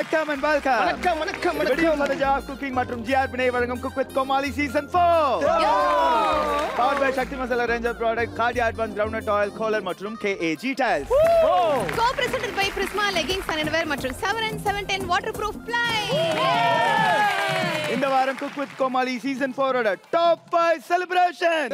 வணக்கம் and welcome. வணக்கம் வணக்கம் வீடியோ மதஜா குக்கிங் மற்றும் ஜிஆர் பினை வழங்கும் cook with Comali season 4 power by Sakthi masala ranger product கார்டி அட்வான்ஸ் கிரவுண்ட் ஆயில் கோலர் மற்றும் KAG tiles co presented by Prisma leggings and wear மற்றும் seven and seven ten water proof ply இந்த வாரம் குக் வித் கோமாளி சீசன் 4 ஓட டாப் 5 செலிப்ரேஷன்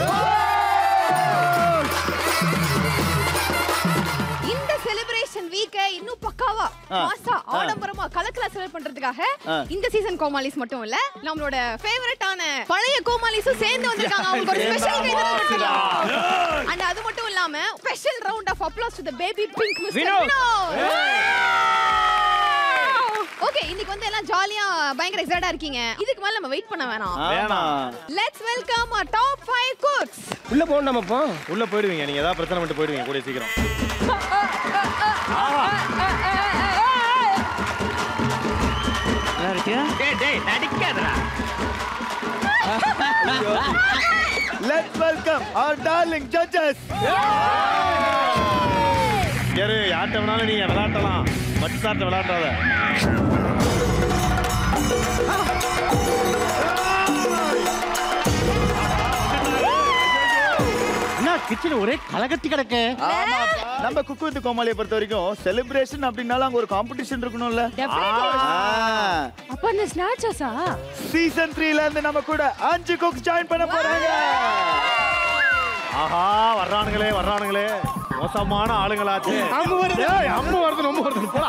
இந்த celebration வீக்க இன்னும் பக்காவா ஆ. மாசா ஆ. ஆடம்பரமா கலக்கலா செலிப்ரேட் பண்றதுக்காக ஆ. இந்த சீசன் கோமாளிஸ் மட்டும் இல்ல நம்மளோட ஃபேவரட்டான பழைய கோமாளிஸும் சேர்ந்து வந்திருக்காங்க அவங்களுக்கு ஒரு ஸ்பெஷல் கைதட்டல் அண்ட் அது மட்டும் இல்லாம special round of applause to the baby pink mister Vinod. Okay இன்னைக்கு வந்து எல்லாம் ஜாலியா பயங்கர எக்ஸைட்டா இருக்கீங்க இதுக்கு மேல நம்ம வெயிட் பண்ண வேணாம் வேணாம் let's welcome our top 5 cooks உள்ள போகணும் நம்ம இப்போ உள்ள போயிடுவீங்க நீங்க ஏதாவது பிரச்சனை பண்ணிட்டு போயிடுவீங்க கூடிய சீக்கிரம் டேய் டேய் நடிக்காதடா let's welcome our darling judges யாரு யார்கிட்ட வேணாலும் நீங்க விளையாட்டலாம் மச்சு சார்ட்ட விளையாட்டாத என்ன கிச்சன் ஒரே கலகத்தி கிடக்கு ஆமா நம்ம குக் வித் கோமாளியை பொறுத்த வரைக்கும் செலிப்ரேஷன் அப்படின்னாலும் அங்க ஒரு காம்படிஷன் இருக்கணும்ல அப்ப அந்த ஸ்நாச்சஸா சீசன் த்ரீல இருந்து நம்ம கூட அஞ்சு குக்ஸ் ஜாயின் பண்ண போறாங்க ஆஹா வர்றானுங்களே வர்றானுங்களே மோசமான ஆளுங்களாச்சு அம்மு வருது ஏய், அம்மு வருது நம்ம வருது போடா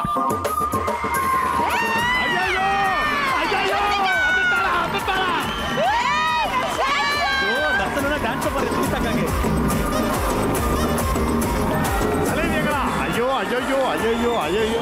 ஐயையோ, ஐயையோ, வந்துட்டாளா, வந்துட்டாளா. ஐயோ, நர்த்தனோட dance அ பாரு, சுனிதாக்காங்க. தலைவியங்களா? ஐயோ ஐயோ ஐயோ ஐயோ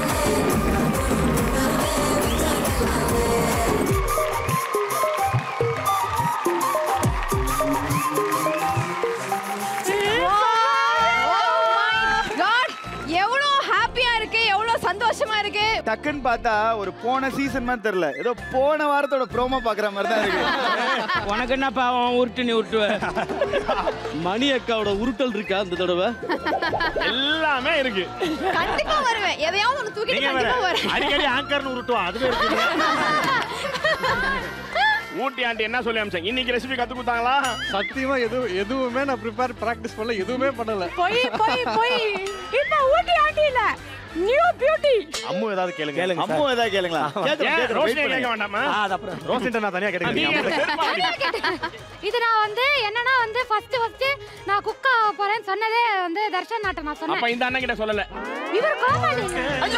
எவ்வளவு ஹாப்பியா இருக்கு எவ்வளவு சந்தோஷமா இருக்கு டக்குன்னு பார்த்தா ஒரு போன சீசன் மாதிரி தெரியல ஏதோ போன வாரத்தோட ப்ரோமோ பாக்குற மாதிரி தான் இருக்கு உனக்கு என்ன பாவம் உருட்டு நீ உருட்டுவ மணி அக்காவோட உருட்டல் இருக்கா இந்த தடவை எல்லாமே இருக்கு கண்டிப்பா வருவேன் எதையாவது ஒண்ணு தூக்கிட்டு நீங்க வேற கண்டிப்பா வருவேன் அடிக்கடி ஆங்கர்னு உருட்டுவா அதுவே இருக்கு ஊட்டி ஆண்டி என்ன சொல்லி அமிச்சாங்க இன்னைக்கு ரெசிபி கத்து கொடுத்தாங்களா சத்தியமா எதுவும் எதுவுமே நான் ப்ரிப்பேர் பிராக்டிஸ் பண்ணல எதுவுமே பண்ணல போய் போய் போய் இப்ப ஊட்டி ஆட்டி இல்ல நியூ பியூட்டி அம்மு ஏதாவது கேளுங்க கேளுங்க. அம்மா ஏதாவது கேளுங்களா கேக்குறோம், ஏன் கேக்குறோம், ரோஷினி wait கேட்க பண்ணுங்க. வேண்டாமா அது அப்புறம் ரோசின்ட்ட நான் தனியா கேட்டுக்கிறேன் இது நான் வந்து என்னன்னா வந்து ஃபர்ஸ்ட் ஃபர்ஸ்ட் நான் குக் ஆக போறேன்னு சொன்னதே வந்து தர்ஷன் நாட்ட நான் அப்ப சொன்னேன் இந்த அண்ணன் கிட்ட சொல்லல இவர் கோமாளி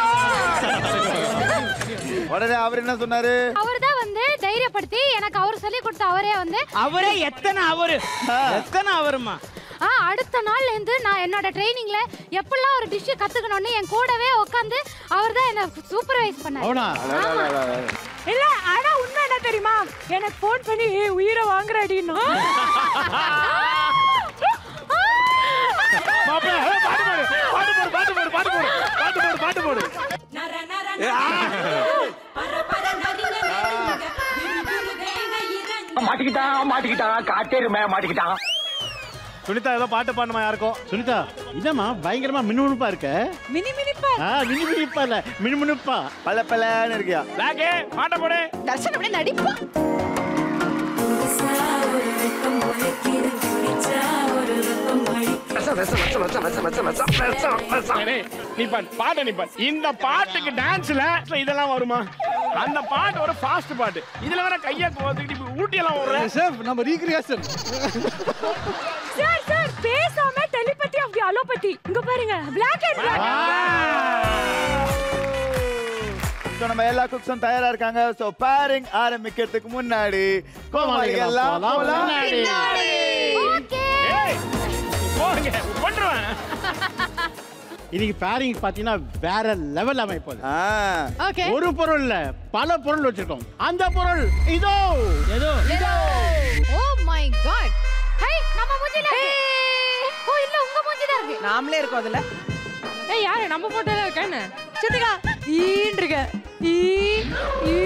உடனே அவர் என்ன சொன்னாரு அவர் தான் வந்து தைரியப்படுத்தி எனக்கு அவர் சொல்லி கொடுத்த அவரே வந்து அவரே எத்தனை அவரு எத்தனை அவருமா ஆ அடுத்த நாள்ல இருந்து நான் என்னோட ட்ரைனிங்ல எப்படிலாம் ஒரு டிஷ் கத்துக்கணும்னு என் கூடவே உட்காந்து அவர் தான் என்ன சூப்பர்வைஸ் பண்ணாரு அவனா இல்ல ஆனா உண்மை என்ன தெரியுமா எனக்கு ஃபோன் பண்ணி "ஏய், உயிரை வாங்குற அப்படின்னா மாப்பிள்ளை, ஏய், பாட்டு போடு, பாட்டு போடு, பாட்டு போடு, பாட்டு போடு, பாட்டு போடு, பாட்டு போடு. மாட்டிக்கிட்டான் மாட்டிக்கிட்டான் காட்டேருமே மாட்டிக்கிட்டான் சுனிதா ஏதோ பாட்டு பாடணுமா யாருக்கும் சுனிதா என்னம்மா பயங்கரமா மினுமினுப்பா இருக்க மினி மினிப்பா ஆ மினுமினுப்பா இல்ல மினுமினுப்பா பல பலன்னு இருக்கியா லாக்கே பாட்ட போடு தர்ஷன் அப்படியே நடிப்பா டேய், நீ பாடு பாட்ட நீ பாடு இந்த பாட்டுக்கு டான்ஸ்ல இதெல்லாம் வருமா அந்த பாட்டு ஒரு ஃபாஸ்ட் பாட்டு இதுல வேற கைய கோத்துக்கிட்டு இப்படி ஊட்டி எல்லாம் விடுற ஷெஃப் நம்ம ரீக்ரியேஷன் சார் சார் பேசாம டெலிபதி ஆஃப் தி அலோபதி இங்க பாருங்க Black and black So, நம்ம எல்லா குக்ஸும் தயாரா இருக்காங்க சோ பேரிங் ஆரம்பிக்கிறதுக்கு முன்னாடி கோமாளிகள் எல்லாம் போலாம், போலாம். முன்னாடி. ஓகே ஏய் போடுங்க கொண்டுருவேன் இன்னைக்கு பேரிங் பாத்தீங்கன்னா வேற லெவல் அமைப்பது ஆ, ஓகே ஒரு பொருள் இல்ல பல பொருள் வச்சிருக்கோம் அந்த பொருள் இதோ ஏதோ ஓ மை காட் ஹை நம்ம மூஞ்சில இருக்கு ஓ இல்ல உங்க மூஞ்சி தான் இருக்கு நாமளே இருக்கோம் அதுல ஏய் யாரு நம்ம போட்டோல இருக்கானே சித்திகா ஈன் இருக்க ஈ ஈ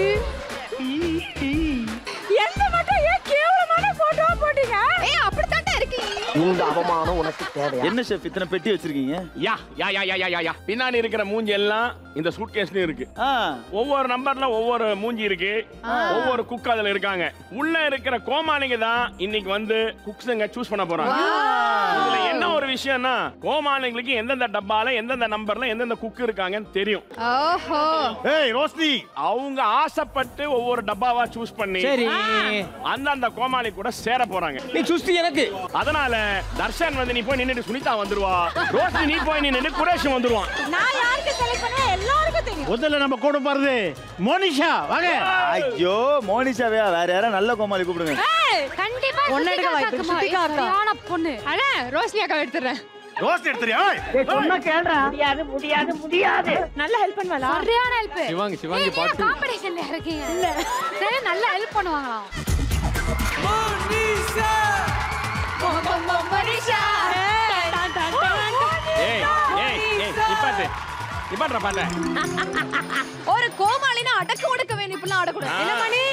என்ன மட்டும் ஏன் கேவலமான போட்டோ போட்டீங்க ஏய் அப்படித்தான்டா இருக்கு இந்த அவமானம் உனக்கு தேவையா என்ன ஷெஃப் இத்தனை பெட்டி வச்சிருக்கீங்க யா யா யா யா யா யா யா பின்னாடி இருக்கிற மூஞ்சி எல்லாம் இந்த சூட் கேஸ்லயும் இருக்கு ஆ ஒவ்வொரு நம்பர்ல ஒவ்வொரு மூஞ்சி இருக்கு ஒவ்வொரு குக் அதுல இருக்காங்க உள்ள இருக்கிற கோமாளிங்க தான் இன்னைக்கு வந்து குக்ஸுங்க சூஸ் பண்ண போறாங்க இதுல என்ன ஒரு விஷயம்னா கோமாளிங்களுக்கு எந்தெந்த டப்பால எந்தெந்த நம்பர்ல எந்தெந்த குக் இருக்காங்கன்னு தெரியும் ஓஹோ ஏய் ரோஷினி அவங்க ஆசைப்பட்டு ஒவ்வொரு டப்பாவா சூஸ் பண்ணி சரி அந்தந்த கோமாளி கூட சேர போறாங்க நீ சுஸ்தி எனக்கு அதனால தர்ஷன் வந்து நீ போய் நின்னுட்டு சுனிதா வந்துருவா ரோஷினி நீ போய் நின்னுட்டு குரேஷ் வந்துருவான் நான் யாருக்கு செலக்ட் பண்ணுவேன் எல்லாருக்கும் தெரியும் முதல்ல நம்ம கூட போறது மோனிஷா வாங்க ஐயோ மோனிஷாவையா வேற யாரும் நல்ல கோமாளி கூப்பிடுங்க கண்டிப்பா ஒண்ணு எடுக்க வாய்ப்பு இருக்கு. சுத்திகா சுத்திகா இருக்கா? சரியான பொண்ணு அண்ணா ரோஷினி அக்கா எடுத்துறேன் ரோஸ் எடுத்துறியா நல்ல ஹெல்ப் பண்ணுவாளா சரியான ஹெல்ப் சிவாங்கி சிவாங்கி பாட்டு காம்படிஷன்ல இருக்கீங்க இல்ல சரி நல்ல ஹெல்ப் பண்ணுவாங்களாம் ஏய் ஏய் ஏய் நிப்பாட்டு நிப்பாட்டுற பாட்ட ஒரு கோமாளினா அடக்க ஒடுக்க வேணும் இப்படிலாம் ஆடக்கூடாது என்ன மணி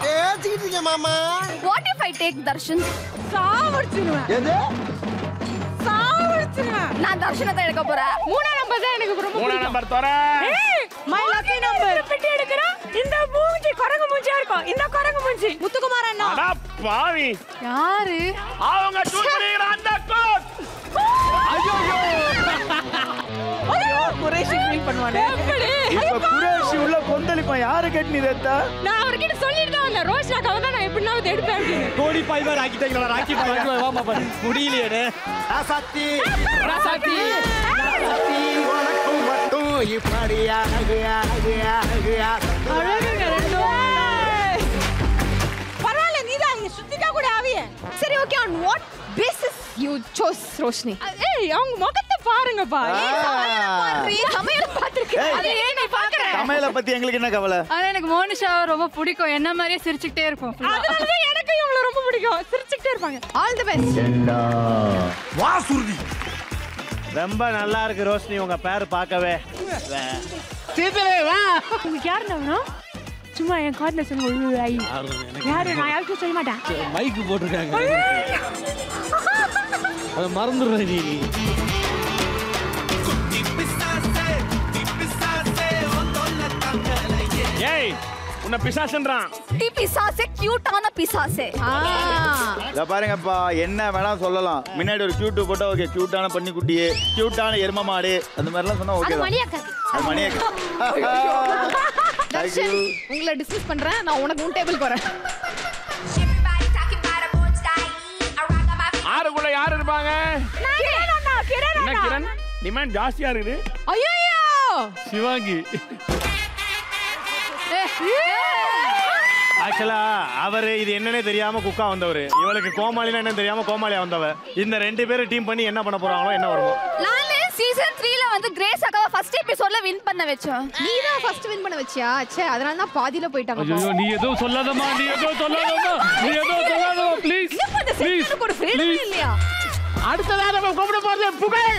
what if I take Darshan சாவடிச்சிருவேன் சாவடிச்சிருவேன் நான் தர்ஷனத்தை எடுக்க போறேன் மூணாம் நம்பர் தான் எனக்கு ரொம்ப மூணாம் நம்பர் தர மை லக்கி நம்பர் பெட்டி எடுக்கறா இந்த மூஞ்சி குரங்கு மூஞ்சியா இருக்கும் இந்த குரங்கு மூஞ்சி முத்துக்குமார் அண்ணா அடா பாவி யாரு அவங்க சூஸ் பண்ணிக்கிற அந்த கோட் ஐயோ குரேஷி ஃபீல் பண்ணுவானே இப்ப குரேஷி உள்ள கொந்தளிப்பான் யாரு கேட்டு நீ தத்தா நான் அவர்கிட்ட சொல்லிட்டு தான் வந்தேன் ரோஷ் அக்காவை தான் நான் எப்படினாவது எடுப்பேன் அப்படின்னு கோடி பாய் மாதிரி ஆக்கிட்டீங்களா ராக்கி பாய் வாமா பாரு முடியலையே சக்தி ராசாத்தி பரவாயில்ல நீதான் இங்க சுத்திக்கா கூட ஆவிய சரி okay on what basis you chose Roshini ஏய் அவங்க முகத்தை பாருங்கப்பா பாரு, சமையல் பார்த்திருக்கேன் ஏய். அது ஏன் நீ பாக்குற சமையல பத்தி எங்களுக்கு என்ன கவலை ஆனா எனக்கு மோனிஷா ரொம்ப பிடிக்கும் என்ன மாதிரியே சிரிச்சுக்கிட்டே இருக்கும் அதனாலதான் எனக்கு இவங்கள ரொம்ப பிடிக்கும் சிரிச்சுக்கிட்டே இருப்பாங்க ஆல் தி பெஸ்ட் வா சுருதி ரொம்ப நல்லா இருக்கு ரோஷினி உங்க பேர் பார்க்கவே உங்களுக்கு யார் வேணும் சும்மா என் கார்டுல சொல்லுங்க ஐ யாரு நான் யாருக்கும் சொல்ல மாட்டேன் மைக்கு போட்டிருக்காங்க அதை மறந்துடுற நீ ஏய் உன்னை பிசாசுன்றான் டி பிசாசே கியூட்டான பிசாசே இத பாருங்கப்பா என்ன வேணா சொல்லலாம் முன்னாடி ஒரு கியூட் போட்டா ஓகே கியூட்டான பண்ணி குட்டியே கியூட்டான எரும மாடு அந்த மாதிரிலாம் சொன்னா ஓகே அது தான் மணியாக்கா அது மணியக்கா தேங்க்யூ தர்ஷன் உங்களை டிஸ்மிஸ் பண்றேன் நான் உனக்கு உன் டேபிள் போறேன் ஆறுக்குள்ள யார் இருப்பாங்க என்ன கிரண் டிமாண்ட் ஜாஸ்தியா இருக்குது ஐயோ சிவாங்கி ஆக்சுவலா அவரு இது என்னன்னே தெரியாம குக்கா வந்தவர் இவளுக்கு கோமாளினா என்ன தெரியாம கோமாளியா வந்தவ இந்த ரெண்டு பேரும் டீம் பண்ணி என்ன பண்ண போறாங்களோ என்ன வருமோ நானே சீசன் 3ல வந்து கிரேஸ் அக்காவை ஃபர்ஸ்ட் எபிசோட்ல வின் பண்ண வெச்சோம் நீ தான் ஃபர்ஸ்ட் வின் பண்ண வச்சியா ச்சே அதனால தான் பாதியில போயிட்டாங்க நீ எதுவும் சொல்லாதமா நீ எதுவும் சொல்லாதமா நீ எதுவும் சொல்லாதமா ப்ளீஸ் இன்னும் அந்த செகண்டுக்கு ஒரு ஃப்ரீடம் இல்லையா அடுத்ததா நம்ம கூப்பிட போறது புகழ்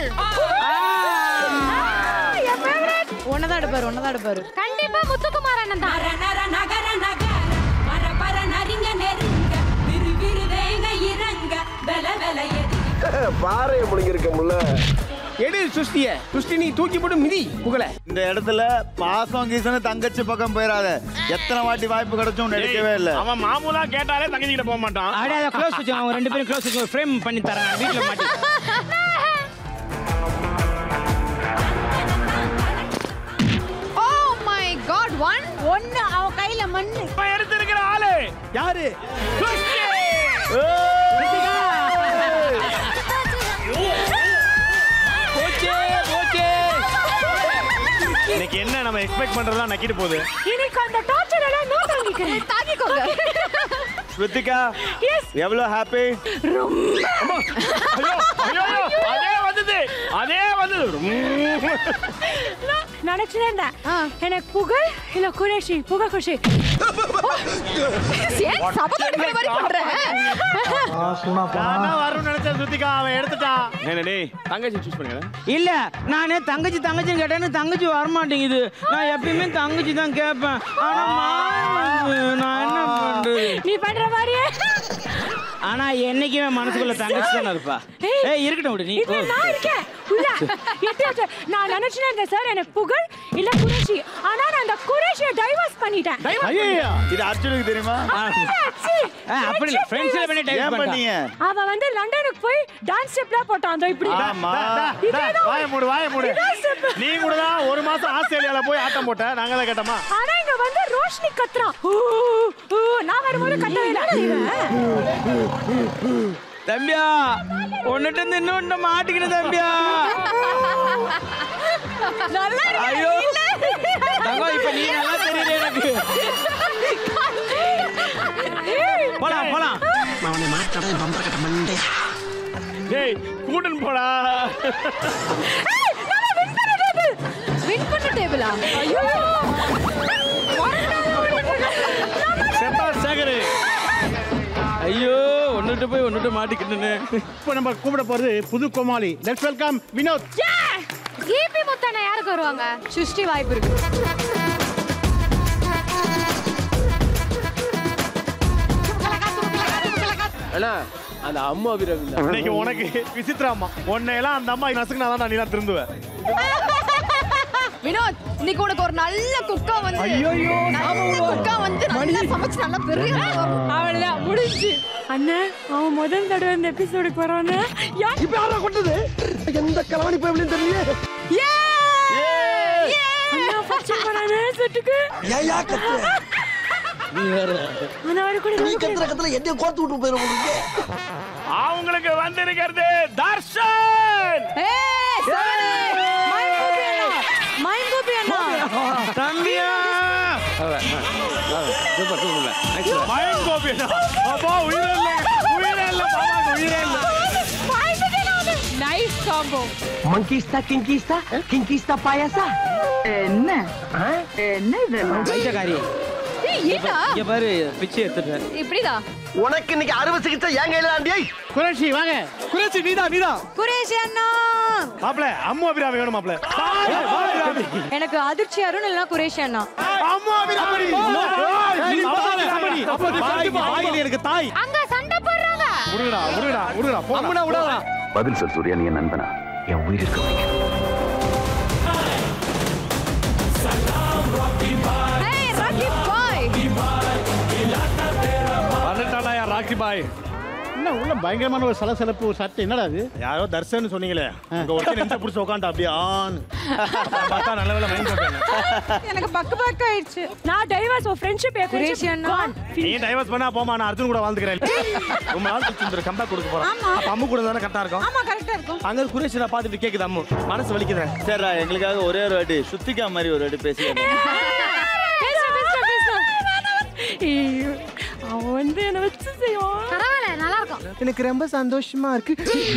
ஒன்னதான் எடுப்பாரு ஒன்னதான் எடுப்பாரு கண்டிப்பா முத்துக்குமார் அண்ணன் தான் நர நகர நக மர பர நரிங்க நெருங்க விரு விரு வேங்க இறங்க வெல வெல எடு சுஸ்திய சுஸ்தி நீ தூக்கி போட்டு மிதி புகழ இந்த இடத்துல பாசம் கீசன தங்கச்சி பக்கம் போயிடாத எத்தனை வாட்டி வாய்ப்பு கிடைச்சும் எடுக்கவே இல்ல அவன் மாமூலா கேட்டாலே தங்கச்சி கிட்ட போக மாட்டான் அப்படியே அதை க்ளோஸ் வச்சு அவன் ரெண்டு பேரும் க்ளோஸ் வச்சு ஃப்ரேம் பண்ணி தரேன் வீட்டுல மாட்டி ஓ மை காட் ஒன் ஒண்ணு அவ கையில மண்ணு இப்ப எடுத்திருக்கிற ஆளு யாரு சுஸ்தி போச்சே போச்சே இன்னைக்கு என்ன நம்ம எக்ஸ்பெக்ட் பண்றதெல்லாம் நக்கிட்டு போகுது இன்னைக்கு அந்த டார்ச்சர் எல்லாம் நோ பண்ணிக்கிறேன் தாக்கிக்கோங்க ஸ்ருத்திகா எவ்வளவு ஹாப்பி ஐயோ ஐயோ ஐயோ, அதே வந்தது அதே வந்தது நினைச்சுட்டே இருந்தேன் எனக்கு புகழ் இல்ல குரேஷி புகழ் குஷி ஏன் சபதம் எடுக்கிற மாதிரி பண்ற நான் தான் வரும்னு நினைச்சேன் ஸ்ருதிகா அவன் எடுத்துட்டான் என்ன டேய் தங்கச்சி சூஸ் பண்ணுங்க இல்ல நானே தங்கச்சி தங்கச்சின்னு கேட்டேன்னு தங்கச்சி வரமாட்டேங்குது நான் எப்பயுமே தங்கச்சி தான் கேட்பேன் ஆனா மாறுது. நான் என்ன பண்றது நீ பண்ற மாதிரியே ஆனா என்னைக்குமே மனசுக்குள்ள தங்கச்சி தானே இருப்பா ஏய் இருக்கட்டும் விடு நீ இதுல நான் இருக்கேன் உள்ள எட்டியாச்சு நான் நினைச்சுட்டே இருந்தேன் சார் எனக்கு புகழ் இல்ல குரேஷி ஆனா நான் அந்த குரேஷிய டைவர்ஸ் பண்ணிட்டேன் ஐயா இது அர்ஜுனுக்கு தெரியுமா சீ, அப்படி இல்ல ஃப்ரெண்ட்ஸ்ல பண்ணி டைப் ஏன் பண்ணீங்க அவ வந்து லண்டனுக்கு போய் டான்ஸ் ஸ்டெப்லாம் போட்டான் அந்த இப்படி ஆமா இதேதான் வாய மூடு வாய மூடு இதான் step. நீ கூட தான் ஒரு மாசம் ஆஸ்திரேலியால போய் ஆட்டம் போட்ட நாங்க தான் கேட்டோமா ஆனா இங்க வந்து ரோஷினி கத்துறான் ஊ, ஊ, நான் வரும்போது கத்தவே இல்லை தம்பியா ஒன்னுட்டு இருந்து இன்னொன்னு மாட்டிக்கிட்டு தம்பியா நல்லா இருக்கு. ஐயோ தங்கம் இப்ப நீ நல்லா தெரியுது எனக்கு போலாம் போலாம் டேய் கூட்டன் போடா வின் பண்ண டேபிளா ஐயோ செப்பா சேகரு ஐயோ ஒன்னுட்டு போய் ஒன்னுட்டு மாட்டிக்கிட்டுன்னு இப்போ நம்ம கூப்பிட போறது புது கோமாளி லெட்ஸ் வெல்கம் வினோத் ஈபி முத்தண்ணா யாருக்கு வருவாங்க சுஷ்டி வாய்ப்பு இருக்கு அண்ணா அந்த அம்மா வீரன் இன்னைக்கு உனக்கு விசித்ரா அம்மா உன்னை எல்லாம் அந்த அம்மா நசுக்குனா தான் நீ தான் திருந்துவ வினோத் இன்னைக்கு உனக்கு ஒரு நல்ல குக்கா வந்து நல்ல குக்கா வந்து நல்லா சமைச்சு நல்லா பெரிய அவ்வளவுதான் முடிஞ்சு அண்ணன் அவன் முதல் தடவை இந்த எபிசோடுக்கு வரானே இப்ப யாரா கொண்டது எந்த கலவாணி போய் எப்படின்னு தெரியல அண்ணா ஃபர்ஸ்ட் போறானே செட்டுக்கு ஏயா கத்துற ஆனா அவரு கூட நீ கத்துற கத்துல என்னைய கோர்த்து விட்டு போயிரும் உங்களுக்கு அவங்களுக்கு வந்திருக்கிறது தர்ஷன் மைண்ட் கோபி அண்ணா தம்பியா மயன் கோபி அப்பா உயிரே இல்ல உயிரே இல்ல பாப்பாக்கு உயிரே இல்ல நைஸ் காம்போ மங்கிஸ்தா கிங்கிஸ்தா கிங்கிஸ்தா பாயாசா பைத்தியக்காரி ஏடா இங்க பாரு பிச்சை எடுத்துட்டேன் இப்படிதா உனக்கு இன்னைக்கு அறுவை சிகிச்சை என் கையில தாண்டி குரேஷி வாங்க குரேஷி நீதா நீதா குரேஷி அண்ணா மாப்ள அம்மா அபிராமி வேணும் மாப்ள எனக்கு அதிர்ச்சி அருண் இல்லைன்னா குரேஷி அண்ணா அம்மா அபிராமி வாயில எனக்கு தாய் அங்க சண்டை போடுறாங்க முருகடா முருகடா முருகடா போடா விடாதா பதில் சொல் சூர்யா நீ என் நண்பனா என் உயிர் இருக்க வரைக்கும் ஏய் ராக்கி பாய் வந்துட்டாடா யா ராக்கி பாய் என்ன உள்ள பயங்கரமான ஒரு சலசலப்பு ஒரு சட்டை என்னடா அது யாரோ தர்ஷன் சொன்னீங்களே அங்க ஒருத்தர் நெஞ்ச புடிச்சு உட்காந்து அப்படியே ஆன் பார்த்தா நல்ல வேலை மைண்ட் போட்டேன் எனக்கு பக்கு பக்கு ஆயிடுச்சு நான் டைவர்ஸ் ஒரு ஃப்ரெண்ட்ஷிப் குரேஷி அண்ணா நீ டைவர்ஸ் பண்ணா போமா நான் அர்ஜுன் கூட வாழ்ந்துக்கிறேன் ரொம்ப நாள் கழிச்சு கம்பேக் கொடுக்க போறேன் அப்ப அம்மு கூட தானே கரெக்டா இருக்கும் ஆமா கரெக்டா இருக்கும் அங்க குரேஷ் நான் பார்த்துட்டு கேக்குது அம்மு மனசு வலிக்குது சரிடா எங்களுக்காக ஒரே ஒரு வாட்டி சுத்திக்கா மாதிரி ஒரு வாட்டி பேசி பேசு பேசு பேசு அவன் வந்து என்ன வச்சு செய்வான் பரவாயில்ல நல்லா இருக்கும் எனக்கு ரொம்ப சந்தோஷமா இருக்கு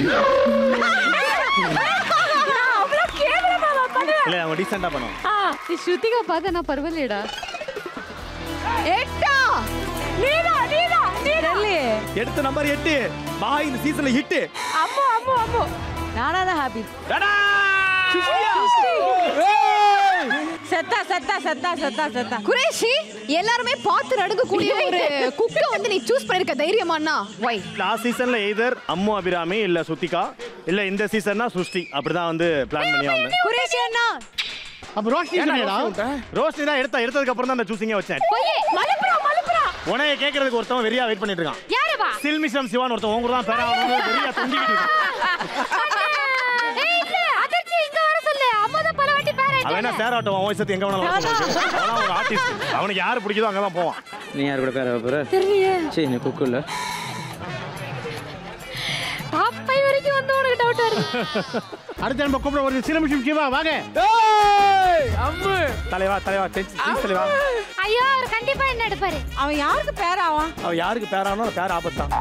நான் அவ்வளவு கேவலமா அவன் பண்ணுவேன் இல்ல அவங்க டீசெண்டா பண்ணுவோம் ஆ, ஸ்ருதிகா பார்த்து நான் பரவாயில்லடா எட்டா நீதா நீதா நீதா எடுத்த நம்பர் எட்டு பா இந்த சீசன்ல ஹிட் அம்மு அம்மு அம்மு நானா தான் ஹாப்பி டடா செத்தா செத்தா செத்தா செத்தா செத்தா குரேஷி எல்லாருமே பார்த்து நடுங்கக்கூடிய ஒரு குக்கை வந்து நீ சூஸ் பண்ணிருக்க தைரியமாண்ணா வை லாஸ்ட் சீசன்ல எய்தர் அம்மு அபிராமி இல்ல சுத்திகா இல்ல இந்த சீசன்னா சுஷ்டி அப்படிதான் வந்து பிளான் பண்ணி வந்தேன் குரேஷி அண்ணா அப்ப ரோஷினி சொன்னியடா ரோஷினி தான் எடுத்தா எடுத்ததுக்கு அப்புறம் தான் அந்த சூசிங்கே வச்சேன் பொய்யே மலுப்புறா மலுப்புறா உனைய கேட்கறதுக்கு ஒருத்தவன் வெறியா வெயிட் பண்ணிட்டு இருக்கான் யாருப்பா சில்மிஷம் சிவான் ஒருத்தன் உங்க தான் பேரா வெறியா தொங்கிட்டு இருக்கான் ஏய் இல்ல அதிர்ச்சி இங்க வர சொல்லு அம்மா தான் பல வாட்டி பேர அவன் என்ன சேர் ஆட்டம் அவன் வயசத்து எங்க வேணாலும் வர சொல்லுவான். அவன் ஒரு ஆர்டிஸ்ட் அவனுக்கு யாரு பிடிக்குதோ அங்கதான் போவான் நீ யார் கூட பேர போற தெரியலையே சரி நீ குக்கு இல்ல அப்பை வரைக்கும் வந்து உனக்கு டவுட் வருது அடுத்து நம்ம கூப்பிட ஒரு சில நிமிஷம் சிவா வாங்க தலைவா தலைவா டென்ஸ் தலைவா ஐயோ அவர் கண்டிப்பா என்ன எடுப்பாரு அவன் யாருக்கு பேர் ஆவான் அவன் யாருக்கு பேரானோ பேர் ஆபத்தான்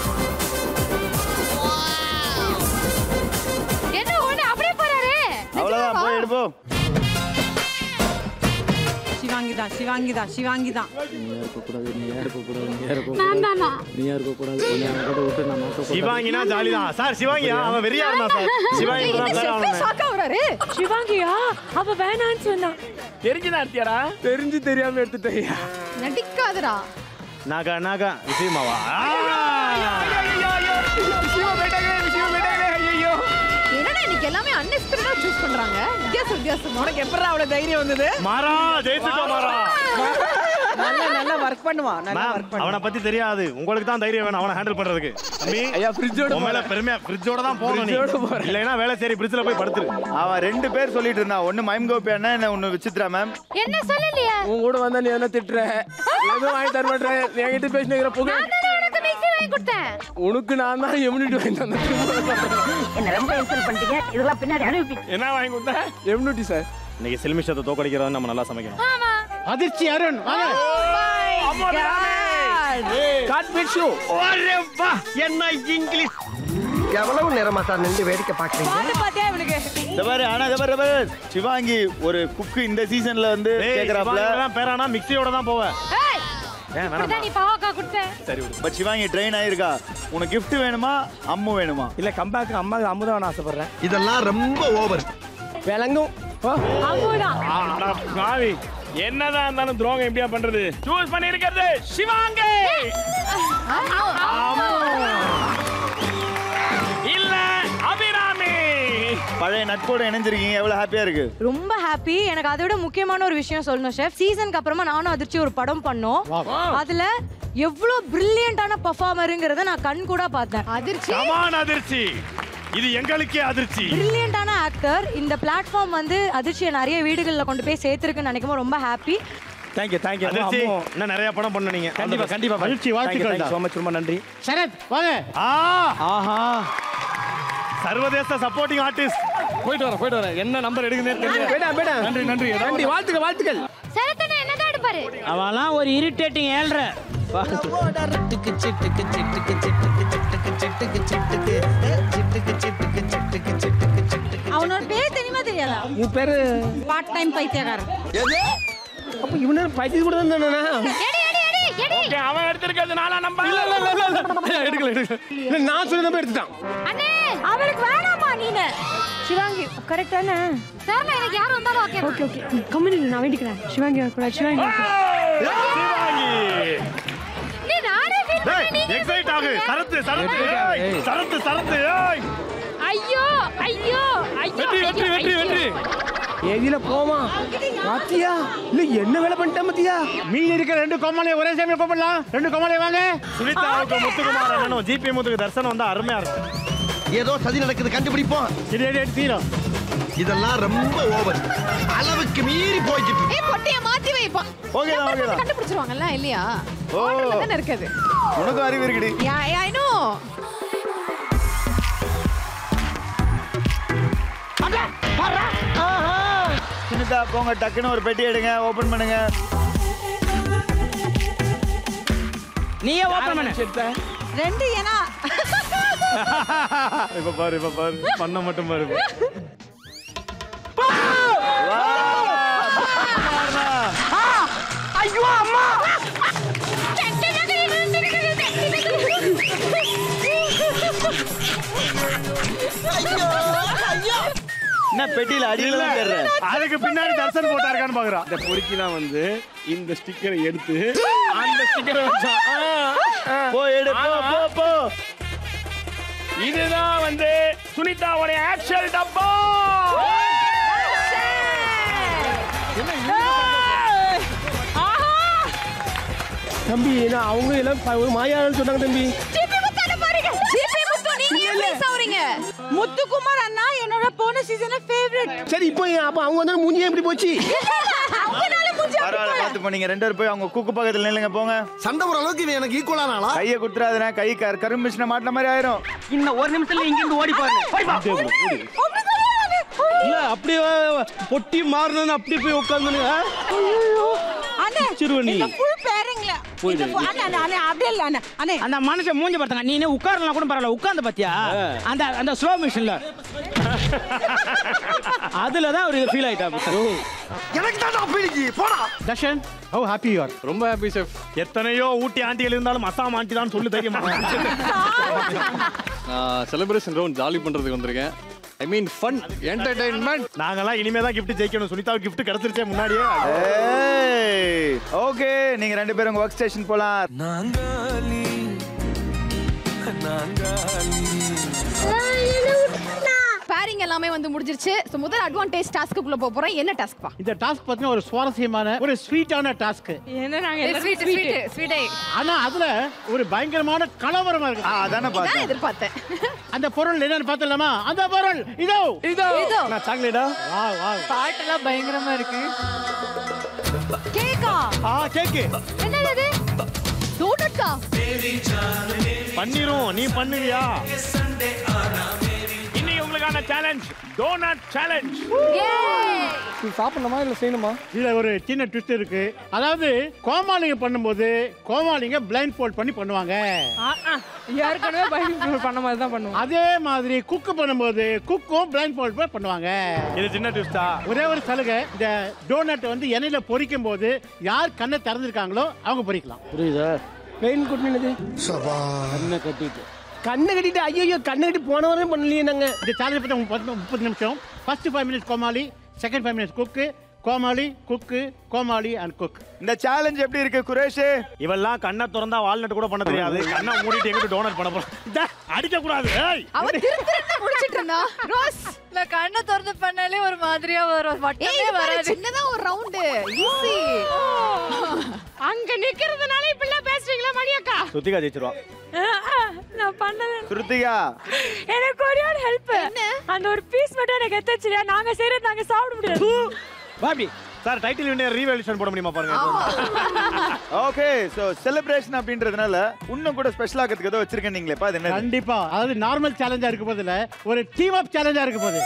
என்ன ஒண்ணு அப்படியே போறாரு அவ்வளவுதான் போய் எடுப்போம் சிவாங்கி தான் சிவாங்கி தான் சிவாங்கி தான் நான் தானா நீ இருக்க கூடாது நீ அவன் கூட விட்டு நான் மாத்த சிவாங்கினா ஜாலி தான் சார் சிவாங்கியா அவன் வெறியா இருந்தான் சார் சிவாங்கி தான் பேர் ஆகணும் ஷாக்கா வராரு சிவாங்கியா அவ வேணான்னு சொன்னான் தெரிஞ்சுதான் எடுத்தியாடா தெரிஞ்சு தெரியாம எடுத்துட்டேன் நடிக்காதடா நாகா நாகா விஷயமாவா என்னடா இன்னைக்கு எல்லாமே அன்எக்ஸ்பெக்டட் டிஃபரெண்டா சூஸ் பண்றாங்க வித்தியாசம் வித்தியாசமா உனக்கு எப்படா அவ்வளவு தைரியம் வந்தது மாறா ஜெயிச்சுட்டோம் மாறா நல்லா நல்லா ஒர்க் பண்ணுவான் நல்லா மேம் ஒர்க் பண்ணுவான் அவனை பத்தி தெரியாது உங்களுக்கு தான் தைரியம் வேணும் அவனை ஹேண்டில் பண்றதுக்கு தம்பி ஐயா ஃப்ரிட்ஜோட உன் மேல பெருமையா ஃப்ரிட்ஜோட தான் போகணும் நீ இல்லைன்னா வேலை சரி ஃப்ரிட்ஜ்ல போய் படுத்துரு அவன் ரெண்டு பேர் சொல்லிட்டு இருந்தான் ஒன்னு மைம் கோபி அண்ணன் என்ன ஒன்னு விசித்ரா மேம் என்ன சொல்லலையே உன் கூட வந்தா நீ என்ன திட்டுற எதுவும் வாங்கி தர மாட்டேன் என்கிட்ட பேசினுக்கிற புகழ் நான் தானே உனக்கு மிக்ஸி வாங்கி கொடுத்தேன் உனக்கு நான் தான் எம்யூனிட்டி வாங்கி தந்தேன் என்ன ரொம்ப இன்சல்ட் பண்ணிட்டீங்க இதெல்லாம் பின்னாடி அனுப்பி என்ன வாங்கி கொடுத்த எம்யூனிட்டி சார் இன்னைக்கு சில்மிஷத்தை தோக்கடிக்கிறதா நம்ம நல்லா சமைக்கணும் ஆமா அதிர்ச்சி அருண் வாங்க காட் பிட் ஷோ என்ன இங்கிலீஷ் எவ்வளவு நேரமா சார் நின்று வேடிக்கை பாக்குறீங்க பாட்டு பாத்தியா இவனுக்கு இந்த பாரு ஆனா இந்த பாரு, இந்த பாரு சிவாங்கி ஒரு குக்கு இந்த சீசன்ல வந்து கேக்குறாப்ல கேக்குறாப்ல பேரானா மிக்ஸியோட தான் போவேன் ஏய் ஏன் வேணாமா இப்படிதான் நீ பாவக்கா கொடுத்த சரி விடு பட் சிவாங்கி ட்ரெயின் ஆயிருக்கா உனக்கு gift வேணுமா அம்மு வேணுமா இல்ல கம்பேக் அம்மா அமுதான் ஆசைப்படுறேன் இதெல்லாம் ரொம்ப ஓவர் விளங்கும் ஓ, அம்முதான் அட பாவி என்னதான் இருந்தாலும் துரோகம் எப்படியா பண்றது சூஸ் பண்ணி இருக்கிறது சிவாங்கி இல்ல அபிராமி பழைய நட்போட இணைஞ்சிருக்கீங்க எவ்வளவு ஹாப்பியா இருக்கு ரொம்ப ஹாப்பி எனக்கு அதை விட முக்கியமான ஒரு விஷயம் சொல்லணும் ஷெஃப் சீசனுக்கு அப்புறமா நானும் அதிர்ச்சி ஒரு படம் பண்ணோம் அதுல எவ்வளவு பிரில்லியண்டான பர்ஃபார்மருங்கிறத நான் கண் கூட பார்த்தேன் அதிர்ச்சி சமான அதிர்ச்சி இது எங்களுக்கே அதிர்ச்சி பிரில்லியண்டான ஆக்டர் இந்த பிளாட்ஃபார்ம் வந்து அதிர்ச்சியை நிறைய வீடுகளில் கொண்டு போய் சேர்த்துருக்குன்னு நினைக்கும் போது ரொம்ப ஹாப்பி தேங்க்யூ தேங்க்யூ அதிர்ச்சி இன்னும் நிறைய படம் பண்ண நீங்க கண்டிப்பா கண்டிப்பா மகிழ்ச்சி, வாழ்த்துக்கள். சோ மச் ரொம்ப நன்றி சரத் வாங்க ஆ ஆஹா சர்வதேச சப்போர்ட்டிங் ஆர்டிஸ்ட் போயிட்டு வரேன் போயிட்டு வரேன் என்ன நம்பர் எடுக்குதுன்னு தெரியல வேடா வேடா நன்றி நன்றி நன்றி வாழ்த்துக்கள் வாழ்த்துக்கள் சரத்தனை என்னதான் எடுப்பாரு அவெல்லாம் ஒரு இரிட்டேட்டிங் ஏழ்ற அவனோட பேர் தெரியுமா தெரியாதா உன் பேரு பார்ட் டைம் பைத்தியக்காரன் அப்ப இவனே பைத்தியம் கூட தான் எடி எடி எடி எடி ஓகே அவன் எடுத்திருக்கிறது நாலா நம்பர் இல்ல இல்ல இல்ல இல்ல இல்ல எடுக்கல எடுக்கல இல்ல, நான் சொன்ன நம்பர் எடுத்துட்டான் அண்ணே அவளுக்கு வேணாமா நீனு சிவாங்கி கரெக்டான தெரியல எனக்கு யார் வந்தாலும் ஓகே ஓகே ஓகே கம்யூனி நான் வேண்டிக்கிறேன் சிவாங்கி கூட சிவாங்கி சிவாங்கி நீ நானே ஃபீல் டேய் எக்ஸைட் ஆகு சரத்து சரத்து ஏய், சரத்து சரத்து ஏய் ஐயோ ஐயோ ஐயோ வெற்றி வெற்றி வெற்றி வெற்றி எதில போமா பாத்தியா இல்ல என்ன வேலை பண்ணிட்டேன் பாத்தியா மீதி இருக்கிற ரெண்டு கோமாளியை ஒரே சமயம் கூப்பிடலாம் ரெண்டு கோமாளியை வாங்க சுனிதாவுக்கு முத்துக்குமார் அண்ணனும் ஜிபி முத்துக்கு தர்சனம் வந்தா அருமையா இருக்கும் ஏதோ சதி நடக்குது கண்டுபிடிப்போம் இடி இடி இடி தீரும் இதெல்லாம் ரொம்ப ஓவர் அளவுக்கு மீறி போய்கிட்டு இருக்கு. ஏய் பொட்டிய மாத்தி வைப்பா ஓகே தான் ஓகே தான் கண்டுபிடிச்சிருவாங்கல்ல இல்லையா ஓ. ஆர்டர்ல தானே இருக்குது உனக்கும் அறிவு இருக்குடி யா யா ஐ நோ சுனிதா போங்க டக்குன்னு ஒரு பெட்டி எடுங்க ஓபன் பண்ணுங்க நீயே ஓபன் பண்ணு ரெண்டு ஏனா இப்ப பாரு இப்ப பாரு பண்ண மட்டும் பாரு ஐயோ அம்மா என்ன பெட்டியில அடியில தான் தேடுறேன் அதுக்கு பின்னாடி தர்சன் போட்டா இருக்கான்னு பாக்குறான் இந்த பொறுக்கி தான் வந்து இந்த ஸ்டிக்கரை எடுத்து அந்த ஸ்டிக்கரை வச்சா போ எடு போ போ போ இதுதான் வந்து சுனிதாவுடைய ஆக்சுவல் டப்பா தம்பி நான் அவங்க எல்லாம் ப- ஒரு மாயான்னு சொன்னாங்க தம்பி ஜிபி முத்தான பாருங்க ஜிபி முத்து நீங்க ஏன் ப்ளீஸ் ஆவறீங்க முத்துக்குமார் அண்ணா என்னோட போன சீசன்ல ஃபேவரட் சரி இப்போ ஏன் அப்ப அவங்க வந்து மூஞ்சி எப்படி போச்சு அவங்கனால முடிஞ்சு பரவாயில்ல பாத்து போனீங்க ரெண்டு பேரும் போய் அவங்க குக்கு பக்கத்துல நில்லுங்க போங்க சண்டை ஒரு அளவுக்கு இவன் எனக்கு ஈக்குவலான ஆளா கையை குத்துறாதுனா கை கரு- கரும்பு மிஷினை மாட்டின மாதிரி ஆயிரும் இன்னும் ஒரு நிமிஷத்துல இங்க இருந்து ஓடி பாருங்க இல்ல அப்படியே பொட்டி மாறணும்னு அப்படியே போய் உட்காந்து அண்ணே சிறுவ நீ. இந்த ஃபுல் பேரிங்ல இந்த full- அண்ணே அண்ணே, அண்ணே அப்படியே இல்ல அண்ணே அண்ணே அந்த மனுஷன் மூஞ்சி பார்த்தாங்க நீ என்ன உட்காரலாம் கூட பரவாயில்ல உட்கார்ந்து பாத்தியா அந்த அந்த ஸ்லோ மிஷின்ல அதுல தான் ஒரு ஃபீல் ஆயிட்டா எனக்கு தான் அப்பீலிக்கு போடா Darshan how happy you are ரொம்ப ஹாப்பி செஃப் எத்தனையோ ஊட்டி ஆண்டிகள் இருந்தாலும் அசாம் ஆண்டி தான் சொல்லு தெரியுமா நான் செலிப்ரேஷன் ரவுண்ட் ஜாலி பண்றதுக்கு வந்திருக்கேன் ஐ மீன் ஃபன் என்டர்டைன்மெண்ட் நாங்கெல்லாம் இனிமே தான் கிஃப்ட் ஜெயிக்கணும் சுனிதாவுக்கு கிஃப்ட் கிடைச்சிருச்சே முன்னாடியே ஓகே நீங்க ரெண்டு பேரும் உங்க ஒர்க் ஸ்டேஷன் போலாம் பாருங்க எல்லாமே வந்து முடிஞ்சிருச்சு ஸோ முதல் அட்வான்டேஜ் டாஸ்க்குள்ள போக போறோம் என்ன டாஸ்க் பா இந்த டாஸ்க் பார்த்தீங்கன்னா ஒரு சுவாரஸ்யமான ஒரு ஸ்வீட்டான டாஸ்க் என்ன நாங்க எல்லாரும் ஸ்வீட் sweet. ஸ்வீட் ஸ்வீட்டே ஆனா அதுல ஒரு பயங்கரமான கலவரமா இருக்கு அதானே இதான் எதிர்பார்த்தேன் அந்த பொருள் என்னன்னு பார்த்தலாமா அந்த பொருள் இதோ இதோ. இதோ. நான் சாக்லேட்டா வா வா பாட்டெல்லாம் பயங்கரமா இருக்கு கேக்கா ஆ கேக்கு என்னது இது டோனட்கா பண்ணிரும் நீ பண்ணுவியா இன்னைக்கு உங்களுக்கான சேலஞ்ச் டோனட் சேலஞ்ச் நீ சாப்பிடணுமா இல்ல செய்யணுமா இதுல ஒரு சின்ன ட்விஸ்ட் இருக்கு அதாவது கோமாளிங்க பண்ணும்போது கோமாளிங்க பிளைண்ட் ஃபோல்ட் பண்ணி பண்ணுவாங்க ஆ, ஆ. ஏற்கனவே பயங்கர பண்ண மாதிரி தான் பண்ணுவோம் அதே மாதிரி குக்கு பண்ணும்போது குக்கும் பிளைண்ட் ஃபோல்ட் பண்ணுவாங்க இது சின்ன ட்விஸ்டா ஒரே ஒரு சலுகை இந்த டோனட் வந்து எண்ணெயில பொரிக்கும் போது யார் கண்ணை திறந்திருக்காங்களோ அவங்க பொரிக்கலாம் புரியுதா மெயின் குட்டினது கண்ணை கட்டிட்டு கண்ணை கட்டிட்டு ஐயோ கண்ணை கட்டி போன வரையும் பண்ணலையே நாங்க இந்த சேலஞ்ச் பத்தி முப்பது முப்பது நிமிஷம் ஃபர்ஸ்ட் ஃபைவ் மினிட்ஸ் கோமாளி செகண்ட் ஃபைவ் மினிட்ஸ் குக்கு கோமாளி குக்கு கோமாளி அண்ட் குக் இந்த சேலஞ்ச் எப்படி இருக்கு குரேஷ் இவெல்லாம் கண்ணை திறந்தா வால்நட் கூட பண்ண தெரியாது கண்ணை மூடிட்டு எங்கிட்ட டோனட் பண்ண போறோம் அடிக்க கூடாது ஏய் அவ திரு திருன்னு முடிச்சிட்டு இருந்தா ரோஸ் நான் கண்ணை திறந்து பண்ணாலே ஒரு மாதிரியா வரும் ஏய் வட்டமே இது பாரு, வராது சின்னதா ஒரு ரவுண்ட் ஈஸி அங்க நிக்கிறதுனால இப்படிலாம் பேசுறீங்களா மணியக்கா சுத்திகா ஜெயிச்சிருவா நான் பண்ணல ஸ்ருதிகா எனக்கு ஒரே ஒரு ஹெல்ப் அந்த ஒரு பீஸ் மட்டும் எனக்கு எத்தச்சிரியா நாங்க செய்யறது நாங்க சாப்பிட முடியாது Bobby sir title winner revaluation போட முடியுமா பாருங்க ஓகே சோ செலிப்ரேஷன் அப்படின்றதுனால இன்னும் கூட ஸ்பெஷல் ஆக்கிறதுக்கு ஏதோ வச்சிருக்கேன் நீங்களேப்பா அது என்ன கண்டிப்பா அதாவது நார்மல் சேலஞ்சா இருக்க போதுல ஒரு டீம் அப் சேலஞ்சா இருக்க போகுது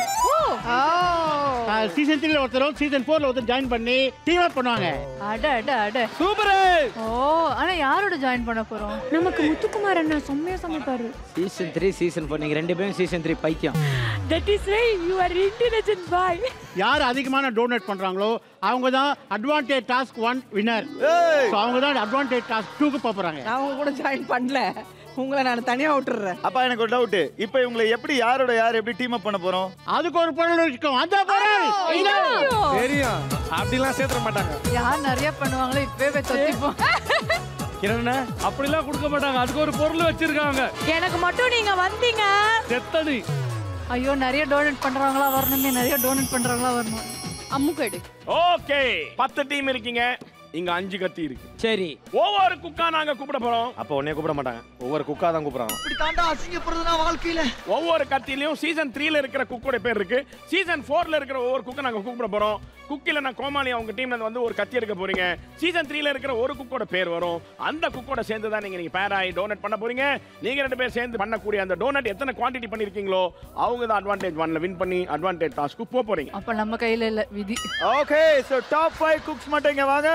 சீசன் த்ரீல ஒருத்தரும் சீசன் ஃபோர்ல ஒருத்தர் ஜாயின் பண்ணி டீம் அப் பண்ணுவாங்க அட அட அட சூப்பர் ஓ ஆனா யாரோட ஜாயின் பண்ண போறோம் நமக்கு முத்துக்குமார் அண்ணா செம்மையா சமைப்பாரு சீசன் த்ரீ சீசன் ஃபோர் நீங்க ரெண்டு பேரும் சீசன் த்ரீ பைத்தியம் that is why you are intelligent boy யார் அதிகமான டோனேட் பண்றாங்களோ அவங்க தான் அட்வான்டேஜ் டாஸ்க் ஒன் வின்னர் அவங்க தான் அட்வான்டேஜ் டாஸ்க் டூக்கு போறாங்க நான் உங்க கூட ஜாயின் பண்ணல உங்களை நான் தனியா விட்டுறேன் அப்பா எனக்கு ஒரு டவுட் இப்போ இவங்களை எப்படி யாரோட யார் எப்படி டீம் அப் பண்ண போறோம் அதுக்கு ஒரு பொருள் இருக்கும் அந்த பொருள் இதோ. தெரியும் அப்படிலாம் சேர்த்துட மாட்டாங்க யார் நிறைய பண்ணுவாங்களோ இப்பவே போய் தொத்திப்போம் கிரண அப்படிலாம் கொடுக்க மாட்டாங்க அதுக்கு ஒரு பொருள் வச்சிருக்காங்க எனக்கு மட்டும் நீங்க வந்தீங்க செத்தடி ஐயோ நிறைய டோனேட் பண்றவங்களா வரணுமே நிறைய டோனேட் பண்றவங்களா வரணும் அம்முக்கடு ஓகே பத்து டீம் இருக்கீங்க இங்க அஞ்சு கத்தி இருக்கு சரி ஒவ்வொரு குக்கா நாங்க கூப்பிட போறோம் அப்போ உன்னைய கூப்பிட மாட்டாங்க ஒவ்வொரு குக்கா தான் கூப்பிடுறாங்க இப்படி தாண்டா அசிங்கப்படுறதுனா வாழ்க்கையில ஒவ்வொரு கத்திலையும் சீசன் த்ரீல இருக்கிற குக்கோட பேர் இருக்கு சீசன் ஃபோர்ல இருக்கிற ஒவ்வொரு குக்கை நாங்க கூப்பிட போறோம் குக்கில நான் கோமாளி அவங்க டீம்ல வந்து ஒரு கத்தி எடுக்க போறீங்க சீசன் த்ரீல இருக்கிற ஒரு குக்கோட பேர் வரும் அந்த குக்கோட சேர்ந்து தான் நீங்க நீங்க பேர் ஆகி டோனட் பண்ண போறீங்க நீங்க ரெண்டு பேர் சேர்ந்து பண்ணக்கூடிய அந்த டோனட் எத்தனை குவாண்டிட்டி பண்ணிருக்கீங்களோ அவங்க தான் அட்வான்டேஜ் ஒன்ல வின் பண்ணி அட்வான்டேஜ் டாஸ்க்கு போக போறீங்க அப்ப நம்ம கையில இல்ல விதி okay so top five cooks மட்டும் இங்க வாங்க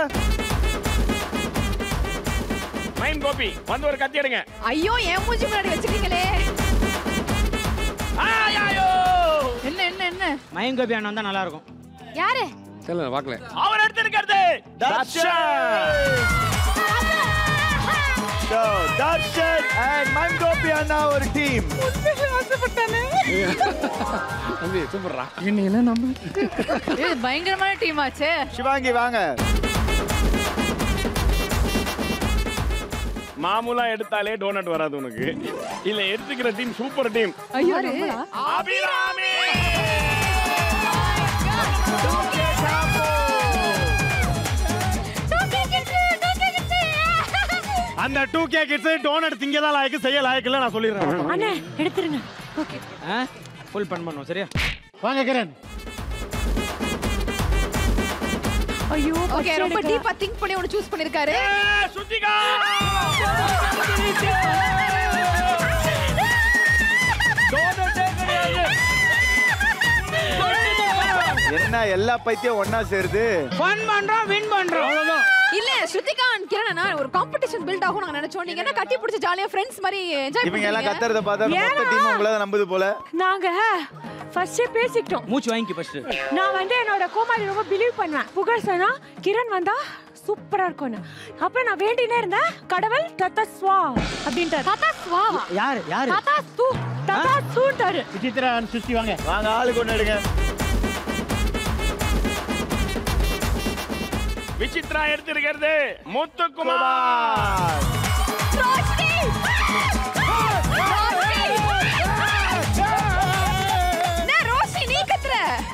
மைன் கோபி வந்து ஒரு கத்தி எடுங்க ஐயோ என் மூஞ்சி முன்னாடி வச்சிருக்கீங்களே ஆயாயோ என்ன என்ன என்ன மயங்கோபி அண்ணன் வந்தா நல்லா இருக்கும் யாரு தெரியல பார்க்கல அவர் எடுத்திருக்கிறது So, Darshan and Mangopi அண்ணா ஒரு டீம் தம்பி சூப்பர்ரா என்னையெல்லாம் நம்ம இது பயங்கரமான டீம் ஆச்சே சிவாங்கி வாங்க மாமூலா எடுத்தாலே டோனட் வராது உனக்கு இல்ல எடுத்துக்கிற டீம் சூப்பர் டீம் ஐயோ அபிராமி அந்த டூ கே கிட்ஸ் டோனட் திங்க தான் லாயக்கு செய்ய லாயக்கு இல்ல நான் சொல்லிடுறேன் அண்ணே எடுத்துருங்க ஓகே ஃபுல் பண்ண பண்ணுவோம் சரியா வாங்க கிரண் ஐயோ ஓகே ரொம்ப டீப்பா திங்க் பண்ணி ஒன்னு சூஸ் பண்ணிருக்காரு சுத்திகா என்ன எல்லா பைத்தியம் ஒண்ணா சேருது ஃபன் பண்றோம் வின் பண்றோம் இல்ல ஸ்ருதிகா அண்ட் கிரண் ஒரு காம்படிஷன் பில்ட் ஆகும் நாங்க நினைச்சோம் நீங்க என்ன கட்டி பிடிச்சி ஜாலியா ஃப்ரெண்ட்ஸ் மாதிரி என்ஜாய் இவங்க எல்லாம் பண்ணுவீங்க கத்துறத பார்த்தா மொத்த டீம் உங்களை தான் நம்புது போல நாங்க ஃபர்ஸ்டே பேசிக்கிட்டோம் மூச்சு வாங்கி ஃபர்ஸ்ட் நான் வந்து என்னோட கோமாளி ரொம்ப பிலீவ் பண்ணுவேன் புகழ் சொன்னா கிரண் வந்தா சூப்பரா இருக்கும்னு அப்புறம் நான் வேண்டினே இருந்தேன் கடவுள் தத்தா ஸ்வா அப்படின்ட்டாரு தத்தா ஸ்வா யாரு யாரு தத்தா சூ தத்தா சூட்டாரு விசித்ரா and சுத்தி வாங்க வாங்க ஆளுக்கு ஒண்ணு எடுங்க விசித்ரா எடுத்திருக்கிறது முத்துக்குமார் என்ன ரோஷி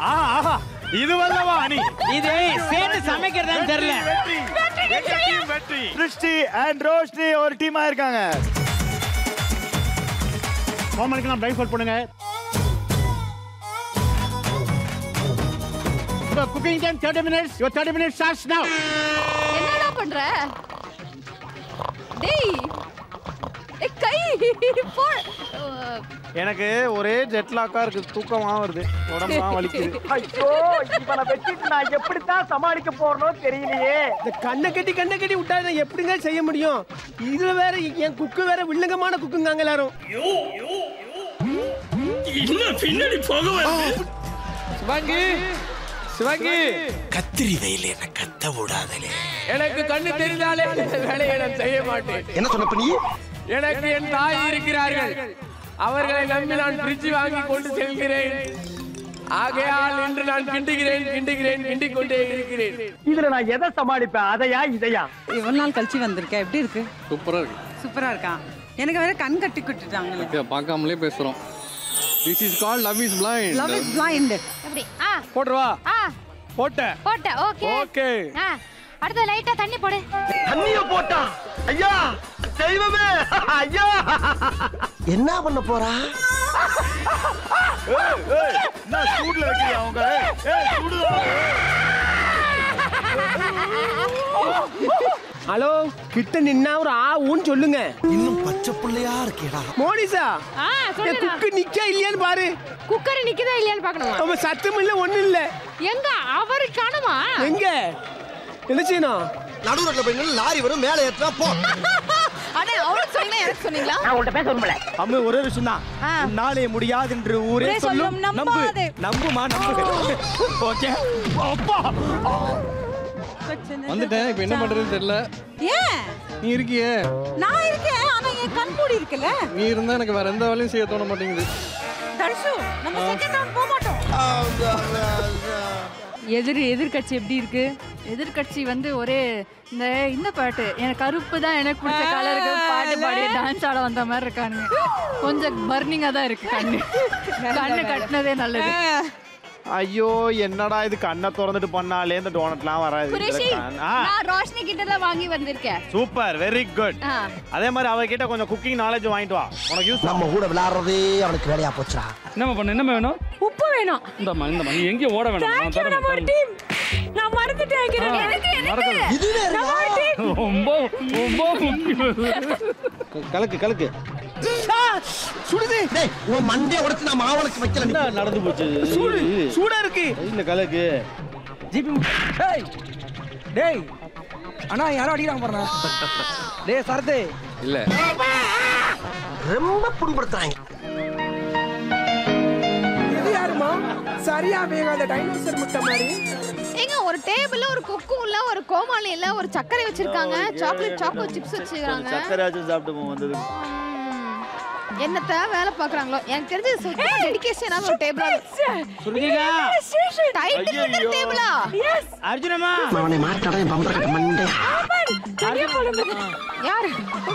ஆஹா ஆஹா இது வல்லவா அணி இது சேர்ந்து சமைக்கிறதான்னு தெரியல வெற்றி திருஷ்டி அண்ட் ரோஷினி ஒரு டீமா இருக்காங்க கோமலுக்கு நான் பிளைண்ட் ஃபோல்ட் பண்ணுங்க இப்போ cooking time thirty minutes your thirty minutes starts now என்னடா பண்ற டேய் ஏய் கை போ எனக்கு ஒரே ஜெட்லாக்கா இருக்கு தூக்கமா வருது உடம்புலாம் வலிக்குது ஐயோ இவனை வச்சுட்டு நான் எப்படித்தான் சமாளிக்க போறனோ தெரியலையே இந்த கண்ணை கட்டி கண்ணை கட்டி விட்டா நான் எப்படிங்க செய்ய முடியும் இதுல வேற என் குக்கு வேற வில்லங்கமான குக்குங்காங்க எல்லாரும் இன்னும் பின்னாடி போக சிவாங்கி சிவாங்கி கத்திரி வெயில் என்ன கத்த விடாதே எனக்கு கண்ணு தெரிந்தாலே அந்த வேலையை நான் செய்ய மாட்டேன் என்ன சொன்ன நீ எனக்கு என் தாய் இருக்கிறார்கள் அவர்களை நம்பி நான் பிரிட்ஜ் வாங்கி கொண்டு செல்கிறேன் ஆகையால் இன்று நான் கிண்டுகிறேன் கிண்டுகிறேன் கிண்டிக் கொண்டே இருக்கிறேன் இதுல நான் எதை சமாளிப்பேன் அதையா இதையா இவ்வளவு நாள் கழிச்சு வந்திருக்கேன் எப்படி இருக்கு சூப்பரா இருக்கு சூப்பரா இருக்கான் எனக்கு வேற கண் கட்டி குட்டுட்டாங்க ஓகே பார்க்காமலே பேசுறோம் this is call love is blind love is blind எப்படி ஆ போடுவா ஆ போட்டேன் போட்டேன் ஓகே ஓகே ஆ அடுத்து லைட்டா தண்ணி போடு தண்ணிய போட்டா ஐயா தெய்வமே ஐயா என்ன பண்ண போறா ஏய், ஏய், என்ன சூடுல வைக்கிறீங்க அவங்க ஏய் சுடுதா ஹலோ கிட்ட நின்னா ஒரு ஆ ஊன்னு சொல்லுங்க இன்னும் பச்சை பிள்ளையா இருக்கேடா மோனிசா ஆ என் சொல்லுடா குக்கு நிக்கா இல்லையான்னு பாரு குக்கர் நிக்குதா இல்லையான்னு பார்க்கணுமா அவன் சத்தம் இல்ல ஒண்ணும் இல்ல எங்க அவரு காணுமா எங்க என்ன செய்யணும் நடு ரோட்ல போய் நின்னு லாரி வரும் மேலே ஏற்றா போ அண்ணே அவளுக்கு சொன்னீங்களா எனக்கு சொன்னீங்களா நான் உங்கள்ட்ட பேச விரும்பல அம்மு ஒரே விஷயம் தான் ஆ. நாளே முடியாது என்று ஊரே ஊரே சொல்லும் சொல்லும், நம்பு நம்பாதே. நம்புமா நம்பு ஓகே அப்பா வந்துட்டேன் இப்போ என்ன பண்றதுன்னு தெரியல ஏன் நீ இருக்கியே நான் இருக்கேன் ஆனா என் கண் மூடி இருக்குல்ல நீ இருந்தா எனக்கு வேற எந்த வேலையும் செய்ய தோண மாட்டேங்குது தர்ஷு நம்ம செகண்ட் ரவுண்ட் போக மாட்டோம் எதிர் எதிர்கட்சி எப்படி இருக்கு எதிர்கட்சி வந்து ஒரே இந்த இந்த பாட்டு எனக்கு கருப்பு தான் எனக்கு பிடிச்ச கலருக்கு பாட்டு பாடி டான்ஸ் ஆட வந்த மாதிரி இருக்கானுங்க கொஞ்சம் பர்னிங்கா தான் இருக்கு கண்ணு கண்ணு கட்டினதே நல்லது ஐயோ என்னடா இது கண்ணை திறந்துட்டு பண்ணாலே இந்த டோனட்லாம் வராது குரேஷி ஆ நான் ரோஷினி கிட்ட தான் வாங்கி வந்திருக்கேன் சூப்பர் வெரி குட் ஆ. அதே மாதிரி அவகிட்ட கொஞ்சம் குக்கிங் நாலேஜ் வாங்கிட்டு வா உனக்கு யூஸ் நம்ம கூட விளையாடுறதே அவனுக்கு வேலையா போச்சுடா என்னம்மா பண்ண என்னம்மா வேணும் உப்பு வேணும் இந்தம்மா இந்தம்மா நீ எங்கேயும் ஓட வேணாம் நான் தரேன், நம்ம ஒரு தரேன். டீம் நான் மறந்துட்டேன் கிரண். எனக்கு எனக்கு இதுவே நம்ம ஒரு டீம் ரொம்ப ரொம்ப முக்கியம் கலக்கு கலக்கு சுடுது டேய் உன் மண்டே உடைச்சு நான் மாவளுக்கு வைக்கல நீ. என்ன நடந்து போச்சு சூடு சூடா இருக்கு இல்ல கலக்கு ஜிபி டேய் டேய் அண்ணா யாரோ அடிக்கிறாங்க பாருங்க டேய் சரத்து இல்ல ரொம்ப புண்படுத்துறாங்க இது யாருமா சரியா வேகாத டைனோசர் முட்டை மாதிரி ஏங்க ஒரு டேபிள்ல ஒரு கொக்கும் இல்ல ஒரு கோமாளி இல்ல ஒரு சர்க்கரை வச்சிருக்காங்க சாக்லேட் சாக்கோ சிப்ஸ் வச்சிருக்காங்க சக்கராச்சும் சாப்பிட்டு போ வந்தது என்னத்த வேலை பாக்குறாங்களோ எனக்கு தெரிஞ்சு சுத்தமா டெடிகேஷனா ஒரு டேபிளா சுருதிகா டைட்டில் ஐயையோ. டேபிளா அர்ஜுனம்மா அவனை மாட்டாடா என் பம்பர கட்ட மண்டே யாரு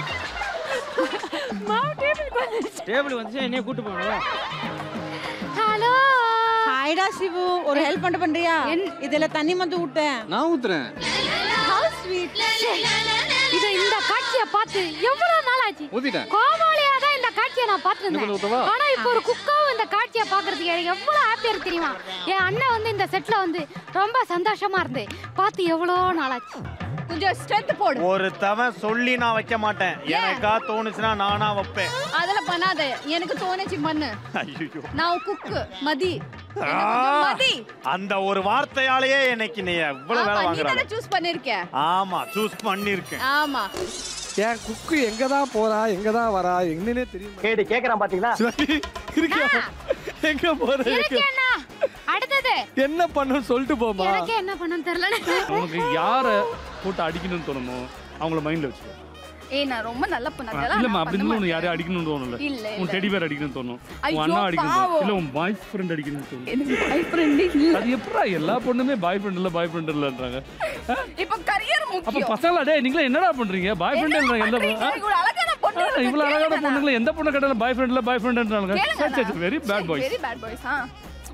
டேபிள் வந்துச்சு என்னைய கூட்டு போகணும் ஹலோ ஹாய்டா சிவு ஒரு ஹெல்ப் பண்ண பண்றியா இதுல தண்ணி வந்து விட்டேன் நான் ஊத்துறேன் ஹவு ஸ்வீட் இது இந்த காட்சியை பார்த்து எவ்வளவு நாள் ஆச்சு ஊத்திட்டேன் கோமாளியா தான் இந்த காட்சியை நான் இன்னும் கொஞ்சம் பார்த்துருந்தேன் ஊத்தவா? ஆனா இப்போ ஒரு குக்காவும் இந்த காட்சியை பார்க்கறதுக்கு எனக்கு எவ்வளவு ஹாப்பியா இருக்கு தெரியுமா என் அண்ணன் வந்து இந்த செட்ல வந்து ரொம்ப சந்தோஷமா இருந்து பார்த்து எவ்வளோ நாள் ஆச்சு கொஞ்சம் ஸ்ட்ரென்த் போடு ஒருத்தவன் சொல்லி நான் வைக்க மாட்டேன் எனக்கா தோணுச்சுன்னா நானா வைப்பேன் அதெல்லாம் பண்ணாத எனக்கு தோணுச்சு பண்ணு ஐயோ நான் குக்கு மதி ஆ, மதி அந்த ஒரு வார்த்தையாலேயே எனக்கு நீ எவ்வளவு வேலை ஆமா நீ வாங்குறாங்க தானே சூஸ் பண்ணிருக்க ஆமா சூஸ் பண்ணிருக்கேன் ஆமா என் குக்கு எங்க தான் போறா எங்க தான் வரா என்னன்னே தெரியும் கேடு கேக்குறான் பாத்தீங்களா இருக்கியா எங்க போற எனக்கு என்ன அடுத்தது என்ன பண்ணணும்னு சொல்லிட்டு போமா எனக்கு என்ன பண்ணன்னு தெரியல உனக்கு யாரை போட்டு அடிக்கணும்னு தோணுமோ அவங்கள மைண்ட்ல வச்சுக்கோ ஏய் நான் ரொம்ப நல்ல பொண்ணு அதெல்லாம் இல்லம்மா நான் அப்படி பண்ண இருந்தாலும் உனக்கு மாட்டேன். யாரையும் அடிக்கணும்னு தோணல இல்ல, உன் இல்ல. டெடி பேர் அடிக்கணும்னு தோணும் ஐயோ, உன் அண்ணா அடிக்கணும் தோணும். பாவம். இல்ல உன் பாய் ஃப்ரெண்ட் அடிக்கணும்னு தோணும் எனக்கு பாய் ஃப்ரெண்ட் இல்ல அது எப்படா எல்லா பொண்ணுமே பாய் ஃப்ரெண்ட் இல்ல பாய் ஃப்ரெண்ட் இல்லன்றாங்க இப்போ கரியர் அப்ப முக்கியம் பசங்களா டேய் நீங்களே என்னடா பண்றீங்க பாய் ஃப்ரெண்ட் இல்ல எந்த பொண்ணு ஆ? இவ்வளவு அழகான பொண்ணு ஆ, இவ்வளவு அழகான பொண்ணுங்கள எந்த பொண்ணு கேட்டாலும் பாய் ஃப்ரெண்ட் இல்ல பாய் ஃப்ரெண்ட்ன்றாங்க கேளுங்க very bad boys very bad boys ஆ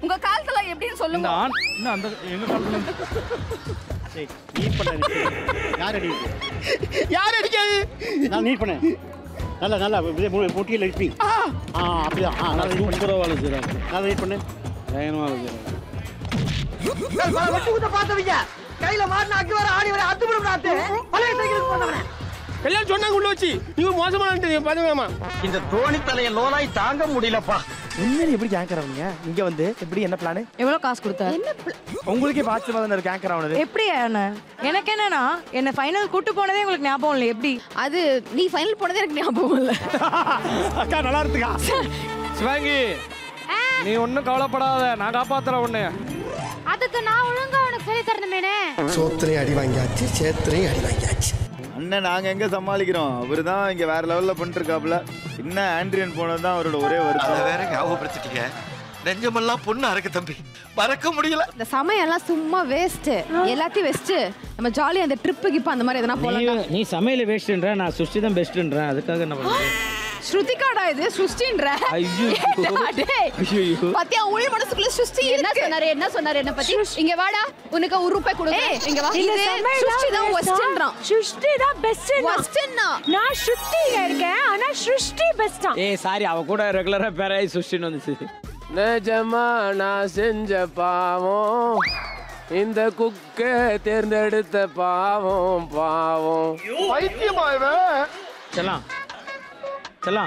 உங்க காலத்துல எப்படின்னு இந்த சொல்லுங்க ஆண் இன்னும் அந்த எங்க காலத்துல நீட் பண்ண யார் அடி யார் அடிக்காது நான் நீட் பண்ணேன் நல்லா நல்லா முட்டியில் இருப்பி ஆ அப்படிதான் ஆ நல்லா நீட் பண்ணு சூப்பரா வேலை செய்றாங்க நல்லா நீட் பண்ணு பயங்கரமா வேலை செய்றாங்க வெட்டி ஊத்த பார்த்தவங்க கையில மாட்டின அக்கு வர ஆடி வர அத்து விடுறாத்து பழைய சைக்கிளுக்கு போனவனே எல்லாம் சொன்னாங்க உள்ள வச்சு நீங்க மோசமான பாத்துக்கலாமா இந்த தோணி தலைய லோனாய் தாங்க முடியலப்பா உண்மையில எப்படி கேங்கர் ஆகுங்க இங்க வந்து எப்படி என்ன பிளான் எவ்வளவு காசு கொடுத்த உங்களுக்கே பாத்து மாதிரி இருக்கு கேங்கர் ஆனது எப்படி என்ன எனக்கு என்னன்னா என்ன ஃபைனல் கூட்டு போனதே உங்களுக்கு ஞாபகம் இல்லை எப்படி அது நீ ஃபைனல் போனதே எனக்கு ஞாபகம் இல்ல அக்கா நல்லா இருக்குக்கா சிவாங்கி நீ ஒன்றும் கவலைப்படாத நான் காப்பாத்துறேன் உன்னை அதுக்கு நான் ஒழுங்கா உனக்கு சொல்லி தரணுமேனே சோத்திரையும் அடி வாங்கியாச்சு சேத்திரையும் அடி வாங்கியாச்சு அண்ணன் நாங்க எங்க சமாளிக்கிறோம் அவருதான் இங்க வேற லெவல்ல பண்ணிட்டு இருக்காப்ல என்ன ஆண்ட்ரியன் போனதுதான் அவரோட ஒரே அதை வருத்தம் வேற ஞாபகப்படுத்திட்டீங்க நெஞ்சமெல்லாம் பொண்ணு அறக்கு தம்பி மறக்க முடியல இந்த சமயம்லாம் சும்மா வேஸ்ட் எல்லாத்தையும் வெஸ்ட் நம்ம ஜாலியா அந்த ட்ரிப்புக்கு இப்ப அந்த மாதிரி எதனா போலாம் நீ நீ சமையல வேஸ்ட்ன்ற நான் சுஷ்டி தான் பெஸ்ட்ன்றேன் அதுக்காக என்ன பண்ணுறது ஸ்ருதிகாடா இது சுஷ்டின்ற ஐயோ. டேய். ஐயோ. பாத்தியா உள் மனசுக்குள்ள சுஷ்டி என்ன சொன்னாரு என்ன சொன்னாரு என்ன பத்தி இங்க வாடா உனக்கு ஒரு ரூபாய் கொடுங்க இங்க வா இந்த இது சமையல் சுஷ்டி தான் waste ஆ? ஒஸ்ட்ன்றான். சுஷ்டி தான் பெஸ்ட் ஒஸ்ட்னா நான் ஸ்ருதியில இருக்கேன் ஆனா ஸ்ருஷ்டி பெஸ்டா ஏய் சாரி அவ கூட ரெகுலரா பேராய் சுஷ்டின்னு வந்துச்சு நிஜமா நான் செஞ்ச பாவம் இந்த குக்க தேர்ந்தெடுத்த பாவம் பாவம் பைத்தியமா இவன் செல்லாம் செல்லாம்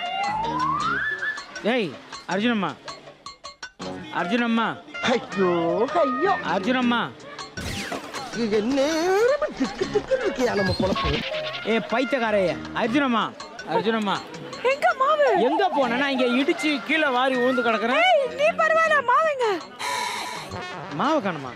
ஏய் அர்ஜுனம்மா அர்ஜுனம்மா ஐயோ ஐயோ அர்ஜுனம்மா நேரம் திக்கு திக்கு இருக்கியா நம்ம பொழப்பு ஏ பைத்தியக்காரே அர்ஜுனம்மா அர்ஜுனம்மா எங்க மாவு எங்க போனா இங்க இடிச்சு கீழே வாரி விழுந்து கிடக்குறேன் ஏய் நீ பரவாயில்ல மாவுங்க மாவு காணுமா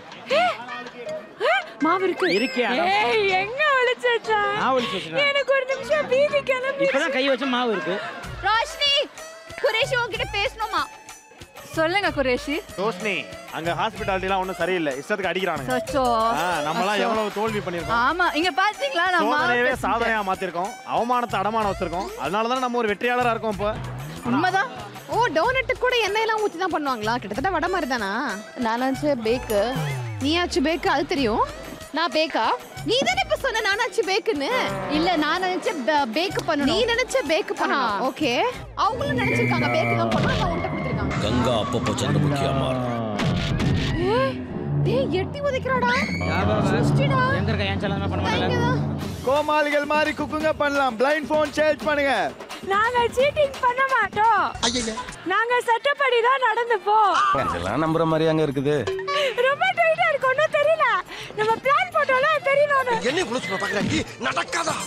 மாவு இருக்கு இருக்கே, ஆனா- ஏய் எங்க ஒளிச்சா நான் ஒளிச்சு வச்சிருக்கேன். எனக்கு ஒரு நிமிஷம் வீதி கிளம்பி இப்பதான் கை வச்ச மாவு இருக்கு ரோஷினி குரேஷி உன்கிட்ட பேசணுமா சொல்லுங்க குரேஷி ரோஷினி அங்க ஹாஸ்பிட்டாலிட்டிலாம் ஒன்றும் சரியில்லை இஷ்டத்துக்கு அடிக்கிறானுங்க அச்சோ. ஆ, நம்மலாம் அச்சோ. எவ்வளவு தோல்வி பண்ணிருக்கோம் ஆமா இங்க பாத்தீங்களா நான் மாவு சோதனையவே பேசிட்டேன். சாதனையா மாத்திருக்கோம் அவமானத்தை அடமானம் வச்சிருக்கோம் அதனால தான் நம்ம ஒரு வெற்றியாளரா இருக்கோம் இப்போ உண்மைதான் ஓ டோனட் கூட எண்ணெய் எல்லாம் ஊத்தி தான் பண்ணுவாங்களா கிட்டத்தட்ட வடை மாதிரி தானா நானாச்சு பேக்கு நீயாச்சு பேக்கு அது தெரியும் நான் பேக்கா நீ தானே இப்ப சொன்ன நானாச்சு பேக்குன்னு இல்ல நான் நினைச்சேன் பேக் நீ பண்ணணும் நினைச்ச பேக் பண்ணணும் ஓகே அவங்களும் நினைச்சிருக்காங்க பேக் தான் பண்ணணும் நான் உன்கிட்ட கொடுத்துருக்காங்க गंगा अपपो चंद्रमुखी अमर ஏய், டேய் எட்டி உதைக்கிறாடா எங்க இருக்க ஏன் செல்லாம் பண்ண மாட்டேன் கோமாளிகள் மாதிரி குக்குங்க பண்ணலாம் பிளைண்ட் ஃபோன் சேஞ்ச் பண்ணுங்க நாங்க சீட்டிங் பண்ண மாட்டோம் நாங்க சட்டப்படி தான் நடந்துப்போம் இதெல்லாம் நம்புற மாதிரி அங்க இருக்குது ரொம்ப டைட்டா இருக்கு ஒன்றும் தெரியல நம்ம பிளான் போட்டோம்ல தெரியணும் என்ன இவ்வளவு சொல்ல பாக்குறாங்க நடக்காதா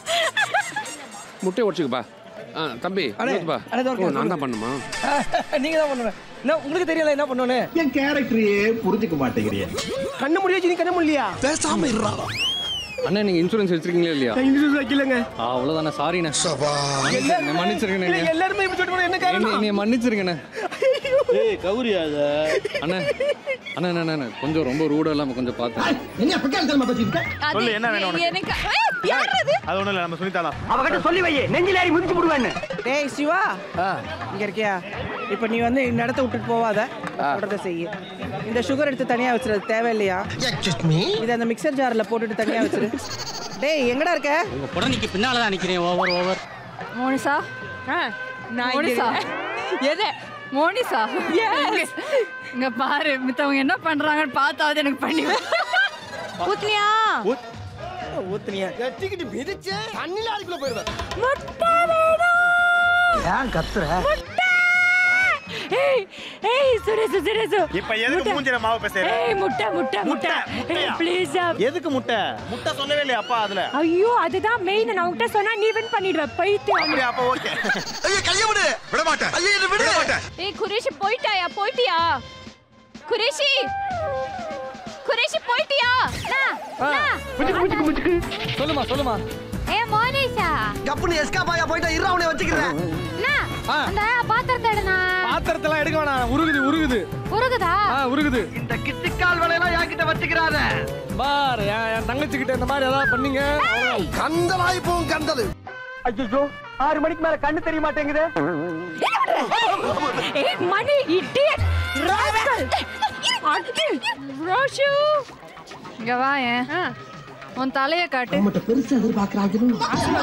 முட்டையை உடச்சுக்கப்பா ஆ தம்பி ஊத்துப்பா. ஓ, நான் தான் பண்ணுமா நீங்க தான் பண்ணணும் என்ன உங்களுக்கு தெரியல என்ன பண்ணணும்னு என் கேரக்டரையே புரிஞ்சுக்க மாட்டேங்கிறீங்க கண்ணு முடியாச்சு நீ கண்ணு முடியலையா பேசாம இருறா அண்ணா நீங்க இன்சூரன்ஸ் வச்சிருக்கீங்களா இல்லையா இன்சூரன்ஸ் வைக்கலங்க ஆ, அவ்வளவுதானே சாரிண்ணே என்னை மன்னிச்சிருங்கண்ணே இல்ல, எல்லாருமே இப்படி சொல்லிட்டு போனா என்ன காரணம் என்னை மன்னிச்சிருங்கண்ணே ஏய் கௌரி அத அண்ணா அண்ணா அண்ணா, அண்ணா கொஞ்சம் ரொம்ப ரூடா இல்லாம கொஞ்சம் பார்த்து நீங்க பக்கம் தெரியுமா பேசிட்டு சொல்லு என்ன வேணும் உனக்கு எனக்கு ஏய், யார் அது அது ஒண்ணும் இல்ல நம்ம சுனிதாலாம் அவகிட்ட சொல்லி வை நெஞ்சில ஏறி மிதிச்சு விடுவேன்னு டேய் சிவா இங்க இருக்கியா இப்போ நீ வந்து இந்த இடத்த விட்டுட்டு போவாத சொல்றத செய்ய இந்த சுகர் எடுத்து தனியா வச்சிருது தேவையில்லையா இதை அந்த மிக்சர் ஜார்ல போட்டுட்டு தனியா வச்சிரு டேய் எங்கடா இருக்க உங்க புடனைக்கு பின்னால தான் நிக்கிறேன் ஓவர் ஓவர் மோனிசா நான் மோனிசா எது மோனிசா இங்க- இங்க பாரு மித்தவங்க என்ன பண்றாங்கன்னு பார்த்தாவது எனக்கு பண்ணி ஊத்துனியா ஊத்துனியா கட்டிக்கிட்டு மிதிச்சே தண்ணில அதுக்குள்ள போயிருவேன் முட்டை வேணும் ஏன் கத்துற ஏய் ஏய் சுரேஷ் சுரேஷ் இப்ப எதுக்கு மூஞ்சில மாவு பேசுற ஏய் முட்டை முட்டை முட்டை முட்டையா? ப்ளீஸ் எதுக்கு முட்டை முட்டை சொல்லவே இல்லையா அப்பா அதுல ஐயோ அதுதான் மெயின் நான் உன்கிட்ட சொன்னா நீ வின் பண்ணிடுவ பைத்தியம் அப்படியா அப்ப ஓகே ஐயோ கைய விடு விட மாட்டேன் ஐயோ என்ன விட மாட்டேன் ஏய் குரேஷி போயிட்டாயா போயிட்டியா குரேஷி குரேஷி போயிட்டியா சொல்லுமா சொல்லுமா ஏ மோனிஷா கப்புனு எஸ்கா பாயா போயிட்டா இரு அவனை வச்சுக்கிறேன் அண்ணா, அந்த பாத்திரத்தை எடுண்ணா பாத்திரத்தெல்லாம் எடுக்க வேணாம் உருகுது உருகுது உருகுதா ஆ உருகுது இந்த கிட்டிக்கால் வேலையெல்லாம் என்கிட்ட வச்சுக்கிறாத பார் என் என் தங்கச்சி கிட்ட இந்த மாதிரி ஏதாவது பண்ணீங்க கந்த வாய்ப்பும் கந்தது ஐயோ ஆறு மணிக்கு மேல கண்ணு தெரிய மாட்டேங்குது ஏய் மணி இடியட் ராஸ்கல் அடி ரோஷு இங்க வா ஏன் உன் தலைய காட்டு பெருசா எதிர்பார்க்கறாங்க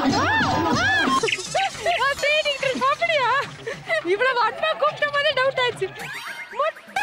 அப்படியா இவ்வளவு அண்ணா கூப்பிட்ட மாதிரி டவுட் ஆச்சு முட்டை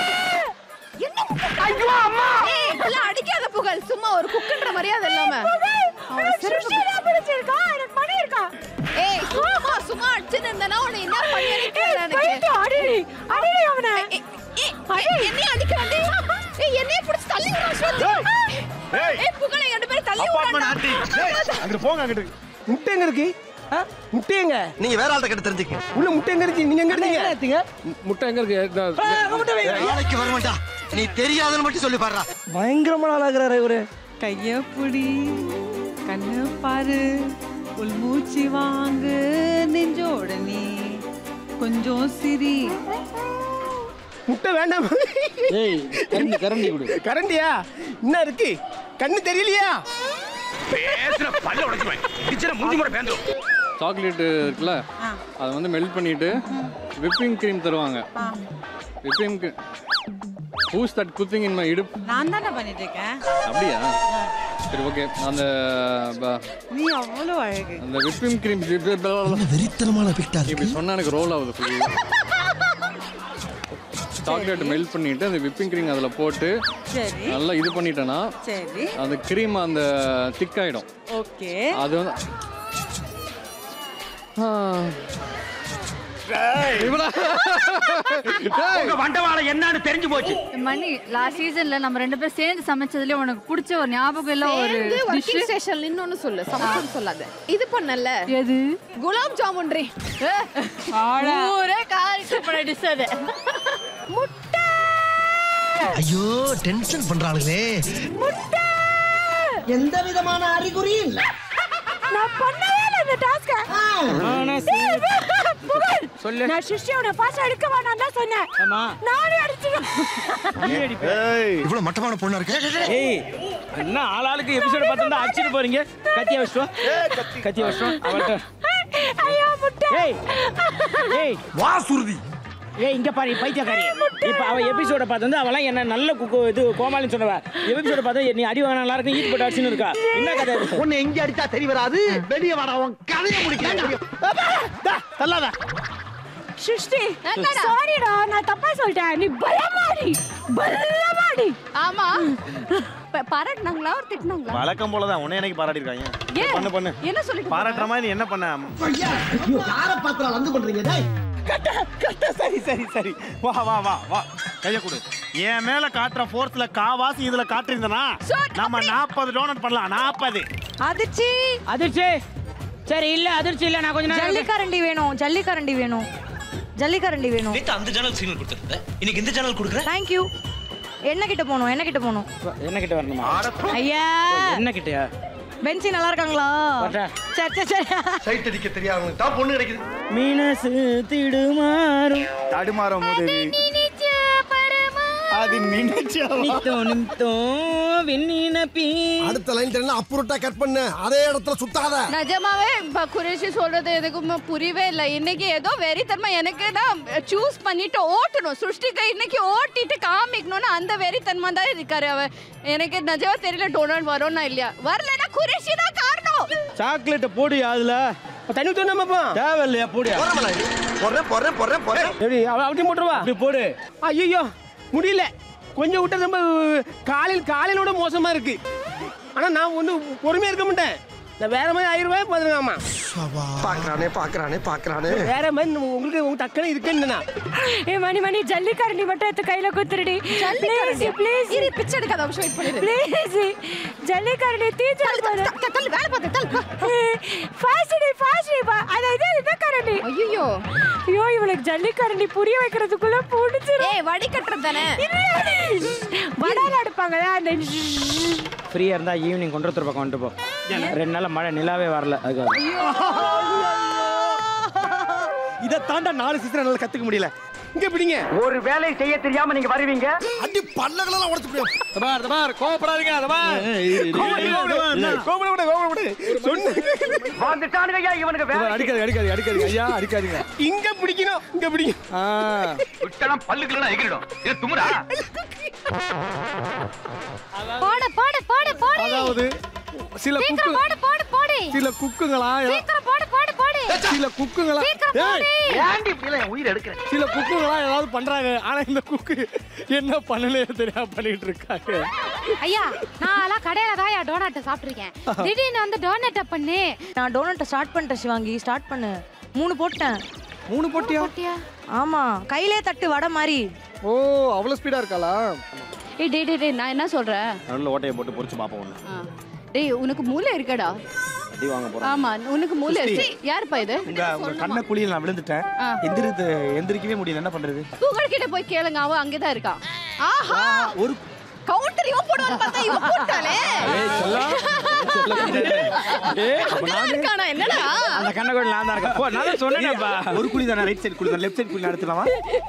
ஐயோ அம்மா ஏய் இதெல்லாம் அடிக்காத புகழ் சும்மா ஒரு குக்குன்ற மரியாதை இல்லாம அவன் சிரிப்பு பிடிச்சிருக்கா எனக்கு மணி இருக்கா ஏய் சும்மா சும்மா அடிச்சுன்னு இருந்தனா உன்னை என்ன பண்ணுவேன்னு தெரியல எனக்கு போயிட்டு அடிடி அடிடி அவனை என்னைய அடிக்கிறாண்டி ஏய் என்னைய பிடிச்சு தள்ளி விடுறா ஸ்வேதா ஏய். ஏய் புகழை ரெண்டு பேரும் தள்ளி விடுறா அங்கிட்டு போங்க அங்கிட்டு முட்டை எங்க இருக்கு ஆ? முட்டை எங்க நீங்க வேற ஆள்கிட்ட கிட்ட தெரிஞ்சுக்க உள்ள முட்டை எங்க இருக்கு நீங்க எங்க இருக்கீங்க முட்டை எங்க இருக்கு நாளைக்கு வர வேண்டாம் நீ தெரியாதுன்னு மட்டும் சொல்லி பாடுறா பயங்கரமான ஆளாகிறாரு இவரு கைய புடி கண்ணு பாரு உள் மூச்சு வாங்கு நெஞ்சோட நீ கொஞ்சம் சிரி முட்டை வேண்டாம் ஏய் கரண்டி கரண்டி கொடு கரண்டியா என்ன இருக்கு கண்ணு தெரியலையா பேசுற பல்ல உடைச்சுவேன் கிச்சன மூஞ்சி முறை பேந்துரும் சாக்லேட் இருக்குல்ல அதை வந்து மெல்ட் பண்ணிட்டு விப்பிங் க்ரீம் தருவாங்க whipping who's that cutting in my இடுப் நான் தானே பண்ணிட்டு இருக்கேன் அப்படியா சரி ஓகே அந்த ப- நீ அவ்வளவு அழகு அந்த விப்பிங் க்ரீம் வெறித்தனமான பிக்டா இப்படி சொன்னா எனக்கு ரோல் ஆகுது ஃபுல்லி சாக்லேட் மெல்ட் பண்ணிட்டு அந்த விப்பிங் க்ரீம் அதில் போட்டு சரி நல்லா இது பண்ணிட்டேன்னா சரி அந்த க்ரீம் அந்த திக் ஆயிடும் ஓகே அது வந்து ஆ. உங்க வண்டவாளம் என்னன்னு தெரிஞ்சு போச்சு மணி லாஸ்ட் சீசன்ல நம்ம ரெண்டு பேரும் சேர்ந்து சமைச்சதுல உனக்கு பிடிச்ச ஒரு ஞாபகம் இல்ல ஒரு சேர்ந்து டிஷ் ஒர்க்கிங் ஸ்டேஷன்ல இன்னொன்னு சொல்லு சமைச்சது சொல்லாத இது பண்ணல எது குலாப் ஜாமுன் ரீ ஊரே காரிக்கப்பட டிஷ் அது ஐயோ டென்ஷன் பண்றாளுங்களே எந்த விதமான அறிகுறியும் இல்ல நான் பண்ணவே இல்ல இந்த டாஸ்க சொல்லு. நான் சிஷ்யாவோட பாஸ் எடுக்க வேணாம் தான் சொன்னேன் ஆமா நானே அடிச்சிடுவேன் இவ்வளவு மட்டமான பொண்ணா இருக்கு ஏய் என்ன ஆளாளுக்கு எபிசோட பார்த்தா அடிச்சிட்டு போறீங்க கத்திய வச்சுட்டு வா. கத்திய வச்சுட்டு வா. அவன்கிட்ட ஐயோ முட்டை ஏய் ஏய் வா சுருதி ஏய் இங்க பாரு பைத்தியக்காரி இப்ப அவ எபிசோட பார்த்து அவளாம் என்ன நல்ல குக்கு இது கோமாளின்னு சொன்னவ எபிசோட பார்த்தா நீ அடி வாங்க நல்லா இருக்கும் ஈட்டு போட்டு அடிச்சுன்னு இருக்கா என்ன கதை இது? உன்னை எங்க அடிச்சா தெரிய வராது வெளியே வாடா உன் கதையை முடிக்கிறேன் தள்ளாத சிருஷ்டி சாரிடா நான் தப்பா சொல்லிட்டேன் நீ பயமாடி பல்லமாடி ஆமா ப- பாராட்டுனாங்களா ஒரு திட்டினாங்களா வழக்கம் போலதான் உன்னை எனக்கு பாராட்டி இருக்காங்க ஏன்? பண்ணு பண்ணு என்ன சொல்லிட்டு பாராட்டுற மாதிரி நீ என்ன பண்ண யார பாத்திரம் வந்து பண்றீங்க டேய் கட்ட கட்ட சரி சரி சரி வா வா வா வா கைய கொடு என் மேல காட்டுற ஃபோர்ஸ்ல காவாசி இதுல காட்டிருந்தனா நம்ம நாற்பது டோனட் பண்ணலாம் நாற்பது அதிர்ச்சி அதிர்ச்சி சரி இல்ல அதிர்ச்சி இல்ல நான் கொஞ்ச நேரம் ஜல்லிக்கரண்டி வேணும் ஜல்லிக்கரண்டி வேணும் ஜல்லிக்கரண்டி வேணும் நேத்து அந்த சேனல் சிக்னல் கொடுத்துருந்தேன் இன்னைக்கு இந்த சேனல் கொடுக்குறேன் தேங்க்யூ என்ன கிட்ட போகணும் என்ன கிட்ட போகணும் என்ன கிட்ட வரணுமா ஐயா என்ன கிட்டயா பென்சி நல்லா இருக்காங்களா வரட்டா. சரி சரி சரி சைட் அடிக்க தெரியாதவங்களுக்கு தான் பொண்ணு கிடைக்குது மீனசு திடுமாறும் தடுமாறும் உதவி அது நினைச்சா நித்தோ நித்தோ வெண்ணின பீ அடுத்த லைன் தெரியல அப்புறட்டா கட் பண்ணு அதே இடத்துல சுத்தாத நிஜமாவே இப்ப குரேஷி சொல்றது எதுக்குமே புரியவே இல்லை இன்னைக்கு ஏதோ வெறித்தன்மை எனக்கு தான் சூஸ் பண்ணிட்டு ஓட்டணும் சுஷ்டிக்கு இன்னைக்கு ஓட்டிட்டு காமிக்கணும்னு அந்த வெறித்தன்மை தான் இருக்காரு அவ எனக்கு நிஜமா தெரியல டோனட் வரும்னா இல்லையா வரலன்னா குரேஷி தான் காரணம் சாக்லேட் போடுயா அதுல தண்ணி தோணாமப்பா தேவையில்லையா போடுயா போறேன் போறேன் போறேன் போறேன் எப்படி அவ அப்படி போட்டுருவா அப்படி போடு ஐயோ முடியல கொஞ்சம் விட்ட ரொம்ப காலையில் காலையிலோட மோசமா இருக்கு ஆனா நான் ஒண்ணு பொறுமையா இருக்க மாட்டேன் நான் வேற மாதிரி ஆயிரம் பாத்துருக்காமா பாக்குறானே பாக்குறானே பாக்குறானே வேற மாதிரி நம்ம உங்களுக்கு உங்க டக்குனு இருக்குன்னா ஏ மணி மணி ஜல்லிக்கரண்டி மட்டும் எடுத்து கையில குத்துருடி ப்ளீஸ் ப்ளீஸ் இரு பிச்சை எடுக்காத நிமிஷம் வெயிட் பண்ணிடு ப்ளீஸ் ஜல்லிக்கரண்டி தீச்சு தள்ளு வேலை பார்த்து தள்ளு ஃபாஸ்ட் டி ஃபாஸ்ட் டி அத இது இந்த கரண்டி ஐயோ ஐயோ இவளுக்கு ஜல்லிக்கரண்டி புரிய வைக்கிறதுக்குள்ள புடிச்சிரும் ஏய் வடி கட்டுறது தானே வடால எடுப்பாங்க அந்த ஃப்ரீயா இருந்தா ஈவினிங் கொண்டு பக்கம் வந்துட்டு போ ரெண்டு நாள் மழை நிலாவே வரல அதுக்காக இதை தாண்டா நாலு சீசன் என்னால கத்துக்க முடியல இங்க பிடிங்க ஒரு வேலை செய்ய தெரியாம நீங்க வருவீங்க அடி பல்லகளெல்லாம் உடைச்சு போடு தபார் தபார் கோவப்படாதீங்க தபார் வந்துட்டானுங்க ஐயா இவனுக்கு வேலை அடிக்காது அடிக்காது அடிக்காதீங்க ஐயா அடிக்காதீங்க இங்க பிடிக்கணும் இங்க பிடிக்கணும் விட்டலாம் பல்லுக்குலாம் எகிரிடும் இது துமுடா போடு போடு போடு போடு அதாவது சில குக்கு சீக்கிரம் போடு போடு போடு சில குக்குங்களா சீக்கிரம் போடு போடு போடு சில குக்குங்களா சீக்கிரம் போடு ஏன்டி இப்படி என் உயிர் எடுக்கிறேன் சில குக்குங்களா ஏதாவது பண்றாங்க ஆனா இந்த குக்கு என்ன பண்ணலையே தெரியாம பண்ணிட்டு இருக்காங்க ஐயா நான் எல்லாம் கடையில தான் டோனட்டை சாப்பிட்டுருக்கேன் திடீர்னு வந்து டோனட்டை பண்ணு நான் டோனட்டை ஸ்டார்ட் பண்ணிட்டேன் சிவாங்கி ஸ்டார்ட் பண்ணு மூணு போட்டேன் மூணு போட்டியா போட்டியா ஆமா கையிலே தட்டு வடை மாதிரி ஓ அவ்வளவு ஸ்பீடா இருக்காளா ஏய் டேய் டேய் டேய் நான் என்ன சொல்றேன் நல்ல ஓட்டையை போட்டு பொரிச்சு பாப்போம் ஒண்ணு ஆ. டேய் உனக்கு மூளை இருக்கடா அடி வாங்க போறோம் ஆமா உனக்கு மூளை கிறிஸ்டி. இருக்கு யாருப்பா இது உங்க உங்க கண்ண குழியில் நான் விழுந்துட்டேன் ஆ. எந்திரித்து எந்திரிக்கவே முடியல என்ன பண்றது புகழ் கிட்ட போய் கேளுங்க அவன் அங்கதான் இருக்கான் ஆஹா ஒரு கவுண்டர் இவன் போடுவான்னு பார்த்தா இவன் போட்டாலே இங்கதான் இருக்கானா என்னடா அந்த கண்ணகோடி நான் தான் இருக்கேன் போ நான் தான் சொன்னேன்ப்பா ஒரு குழி தானே ரைட் சைடு குழி தான் லெஃப்ட் சைடு குழி நடத்தலாமா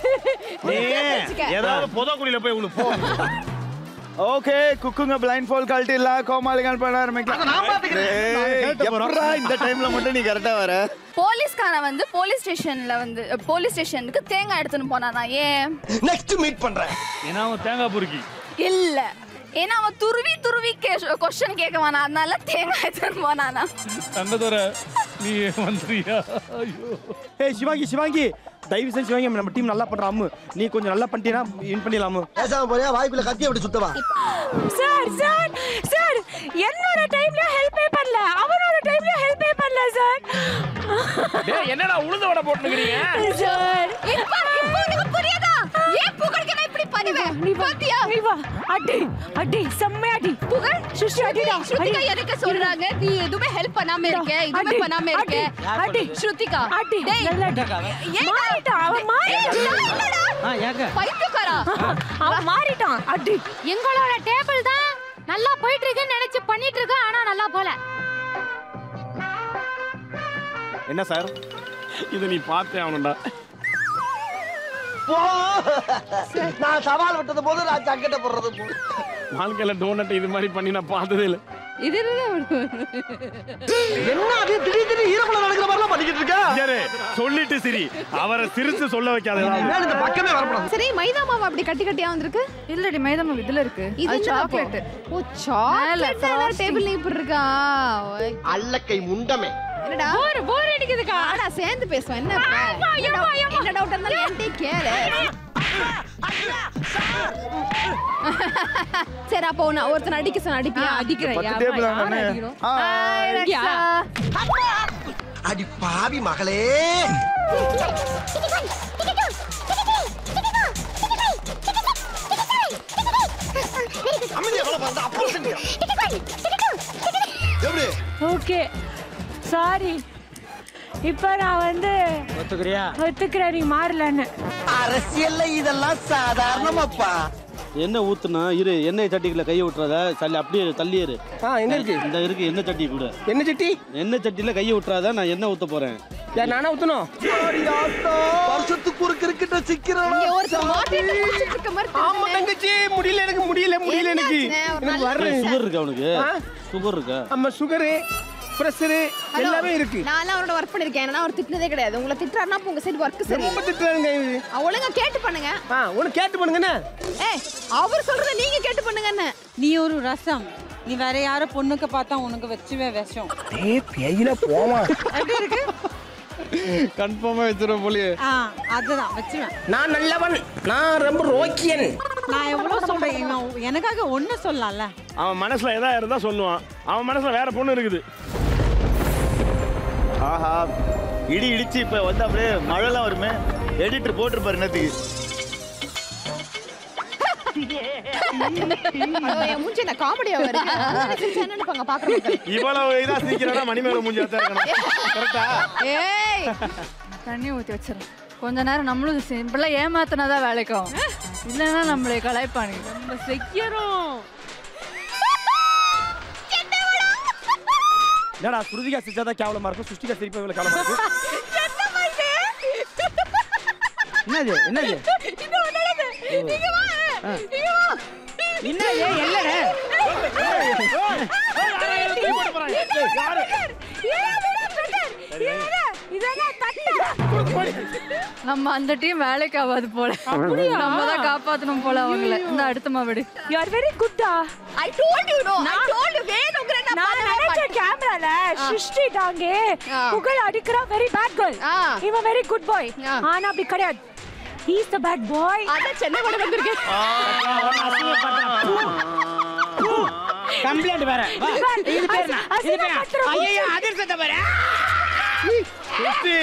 ஏதாவது புத குழியில போய் உங்களுக்கு போ ஓகே குக்குங்க பிளைண்ட் ஃபால் கழட்டி இல்ல கோமாளிகள் பண்ண ஆரம்பிக்கலாம் ஏய், எப்படிடா இந்த டைம்ல மட்டும் நீ கரெக்டா வர போலீஸ்காரன் வந்து போலீஸ் ஸ்டேஷன்ல வந்து போலீஸ் ஸ்டேஷனுக்கு தேங்காய் எடுத்துன்னு போனானா ஏன் நெக்ஸ்ட் மீட் பண்றேன் ஏன்னா அவன் தேங்காய் பொறுக்கி இல்ல ஏன்னா அவன் துருவி துருவி கொஸ்டின் கேட்க வேணாம் அதனால தேங்காய் எடுத்துன்னு போனானா தங்கதோர நீ வந்துறியா ஐயோ ஏய் சிவாங்கி சிவாங்கி தயவு செஞ்சு சிவாங்கி நம்ம டீம் நல்லா பண்ற அம்மு நீ கொஞ்சம் நல்லா பண்ணிட்டீனா வின் பண்ணிடலாமு பேசாம போறியா வாய்க்குள்ள கத்தி அப்படி சுத்தவா சார் சார் சார் என்னோட டைம்ல ஹெல்ப்பே பண்ணல அவனோட டைம்ல ஹெல்ப்பே பண்ணல சார் டேய் என்னடா உளுந்த வடை போட்டுக்கிறீங்க சார் இப்ப இப்ப உனக்கு புரியுதா ஏன் புகழ்க்கு நான் இப்படி பண்ணுவேன் நீ வா பாத்தியா நீ வா அடி அடி செம்மையா அடி புகழ் சுஷி அடிடா ஸ்ருதிகா எனக்கு சொல்றாங்க நீ எதுவுமே ஹெல்ப் பண்ணாம இருக்க எதுவுமே அடி, பண்ணாம இருக்க அடி, அடி. ஸ்ருதிகா அடி டேய் நல்லா அடி. ஏன்டா? மாறிட்டான் அவன் மாறிட்டான் ஆ ஏங்க பைத்தியக்காரா அவன் மாறிட்டான் அடி எங்களோட டேபிள் தான் நல்லா போயிட்டு இருக்குன்னு நினைச்சு பண்ணிட்டு இருக்கோம் ஆனா நல்லா போல என்ன சார் இதை நீ பார்த்தே ஆகணும்டா போ நான் சவால் விட்டது போது நான் சங்கட்ட போடுறது போ வாழ்க்கையில டோனட் இது மாதிரி பண்ணி நான் பார்த்ததே இல்லை இது என்ன அது திடீர் திடீர் ஈரக்குள்ள நடக்கிற மாதிரிலாம் பண்ணிக்கிட்டு இருக்க யாரு சொல்லிட்டு சிரி அவரை சிரிச்சு சொல்ல வைக்காத இனிமேல் இந்த பக்கமே வரக்கூடாது சரி மைதா மாவு அப்படி கட்டி கட்டியா வந்திருக்கு இல்லடி மைதா மாவு இதுல இருக்கு இது அது சாக்லேட் chocolate. ஓ சாக்லேட் frosting. டேபிள் இப்படி இருக்கா அல்லக்கை முண்டமே என்னடா போர் போர் அடிக்குதுக்கா ஆனா சேர்ந்து பேசுவோம் என்ன இப்ப? என்ன டவுட் என்ன டவுட் இருந்தாலும் என்கிட்ட கேளு சரி அப்போ நான் ஒருத்தன் அடிக்க சொன்ன அடிப்பியா அடிக்கிறேன் பத்து டேபிள் தானே ஆ, அடி பாவி மகளே அமைதியா வேலை பார்த்தா அப்புறம் செஞ்சியா. எப்படி ஓகே சாரி இப்போ நான் வந்து ஒத்துக்கிறியா ஒத்துக்கிறேன் நீ மாறலன்னு அரசியல்ல இதெல்லாம் சாதாரணமாப்பா எண்ணெய் ஊத்துனா இரு எண்ணெய் சட்டிக்குள்ள கையை விட்டுறாத சல்லி அப்படியே தள்ளியேரு ஆ என்ன இருக்கு இந்த இருக்கு எண்ணெய் சட்டி கூட என்ன சட்டி எண்ணெய் சட்டியில கையை விட்டுறாத நான் எண்ணெய் ஊத்த போறேன் யார் நானா ஊத்தணும் வருஷத்துக்கு ஒரு கிரிக்கெட்ட சிக்கிறோம் இங்க ஒருத்தன் மாட்டிட்டு முடிச்சிட்டு இருக்க மாதிரி ஆமா தெரியுது. தங்கச்சி முடியல எனக்கு முடியல முடியல எனக்கு என்னாச்சுண்ணே? ஒரு எனக்கு நல்ல வர்றேன் சுகர் இருக்கா அவனுக்கு ஆ? சுகர் இருக்கா ஆமா சுகரு பிரஷரு ஹலோ, எல்லாமே இருக்கு நான்லாம் அவரோட ஒர்க் பண்ணிருக்கேன் ஏன்னா அவர் திட்டினதே கிடையாது உங்களை திட்டுறாருன்னா அப்ப உங்க சைடு ஒர்க் சரி ரொம்ப திட்டுறாங்க இது அஹ் ஒழுங்கா கேட்டு பண்ணுங்க ஆ உனக்கு கேட்டு பண்ணுங்கண்ணே ஏய் அவர் சொல்றத நீங்க கேட்டு பண்ணுங்கன்னு நீ ஒரு ரசம் நீ வேற யார பொண்ணுக்கு பார்த்தா உனக்கு வச்சுவே விஷம் ஏய் பேயில போமா எப்படி இருக்கு கன்ஃபார்மா வச்சிருவோம் போலியே ஆ அதுதான் வச்சுவேன் நான் நல்லவன் நான் ரொம்ப ரோக்கியன் நான் எவ்வளவு சொல்றேன் நான் எனக்காக ஒண்ணு சொல்லலாம்ல அவன் மனசுல எதா இருந்தா சொல்லுவான் அவன் மனசுல வேற பொண்ணு இருக்குது ஆஹா இடி இடிச்சு இப்ப வந்து அப்படியே மழைலாம் வருமே எடிட்டர் போட்டிருப்பாரு என்னத்துக்கு ஐயோ, என் மூஞ்சி என்ன காமெடியா வருது என்ன நினைப்பாங்க பாக்குறவங்க இவ்வளவு இதா சீக்கிரம்னா மணிமேல மூஞ்சி தான் இருக்கணும் கரெக்டா ஏய் தண்ணி ஊத்தி வச்சிடும் கொஞ்ச நேரம் நம்மளும் சிம்பிளா ஏமாத்தினாதான் வேலைக்கும் இல்லைன்னா நம்மளை கலாய்ப்பானுங்க நம்ம செய்யறோம் என்னடா ஸ்ருதிகா சிரிச்சாதான் கேவலமா இருக்கும் சுஷ்டிகா சிரிப்பா இவ்வளவு கேவலமா இருக்கும் என்னது என்னது இது உன்னோடது. இங்க வா. ஆ. இங்க வா. என்னது எல்லடே நம்ம அந்த டீம் வேலைக்கு ஆகாது போல அப்படியா? நம்ம தான் காப்பாத்தணும் போல அவங்கள இந்த அடுத்த மாவடி You are very good டா. I told you no. I told you வேணுங்கிற நான் நான் பண்ணவே நினைச்ச மாட்டேன். கேமரால ஆ. சிருஷ்டி தாங்கே புகழ் அடிக்கிறா வெரி பேட் கேர்ள் இவன் வெரி குட் பாய் ஆனா அப்படி கிடையாது he is the bad boy அத சென்னை கூட வந்திருக்கேன் கம்ப்ளைண்ட் வேற வா இது பேர் என்ன இது பேர் என்ன? ஐயையோ அதிர்ஷ்டத்தை பாரு சிருஷ்டி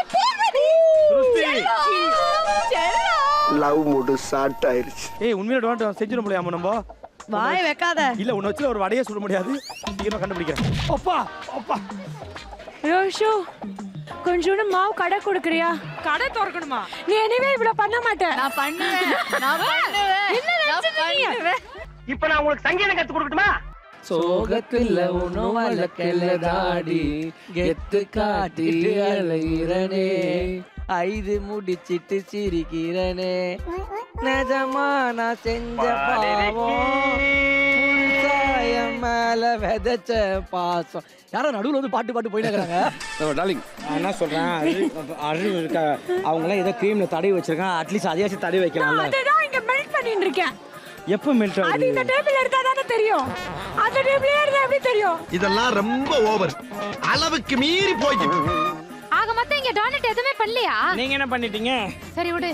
லவ் மூடு ஸ்டார்ட் ஆயிருச்சு ஏய் உண்மையில டோன்ட் செஞ்சிட முடியாம நம்ம வாய் வைக்காத இல்ல உன்னை வச்சு ஒரு வடையே சுட முடியாது சீக்கிரமா கண்டுபிடிக்கிறேன் அப்பா அப்பா ரோஷு கொஞ்சோண்டு மாவு கடை கொடுக்குறியா கடை திறக்கணுமா நீ எனிவே இவ்வளவு பண்ண மாட்டேன் நான் பண்ணுவேன் நான் பண்ணுவேன் என்ன நினைச்சிட்டு நீ? இப்ப நான் உங்களுக்கு சங்கீதம் கத்து கொடுக்கட்டுமா சோகத்துல ஒன்னும் வளர்க்கல தாடி கெத்து காட்டிட்டு அலைகிறனே ஐது முடிச்சிட்டு சிரிக்கிறனே நிஜமா நான் செஞ்ச பாவம் சாயம் மேல விதைச்ச பாசம் யாரோ நடுவுல வந்து பாட்டு பாட்டு போயிட்டு டார்லிங் நான் என்ன சொல்றேன் அது அறிவு இருக்க அவங்க எல்லாம் ஏதோ கிரீம்ல தடவி வச்சிருக்கான் அட்லீஸ்ட் அதையாச்சும் தடவி வைக்கலாம்ல அதுதான் இங்க மெல்ட் பண்ணிட்டு இருக்கேன் எப்போ மெல்ட் அது இந்த ஆகுது டேபிள் எடுத்தா தானே தெரியும் அந்த டேபிளே இருந்தா எப்படி தெரியும் இதெல்லாம் ரொம்ப ஓவர் அளவுக்கு மீறி போய் ஆக மொத்தம் இங்க டோனட் எதுவுமே பண்ணலையா நீங்க என்ன பண்ணிட்டீங்க சரி விடு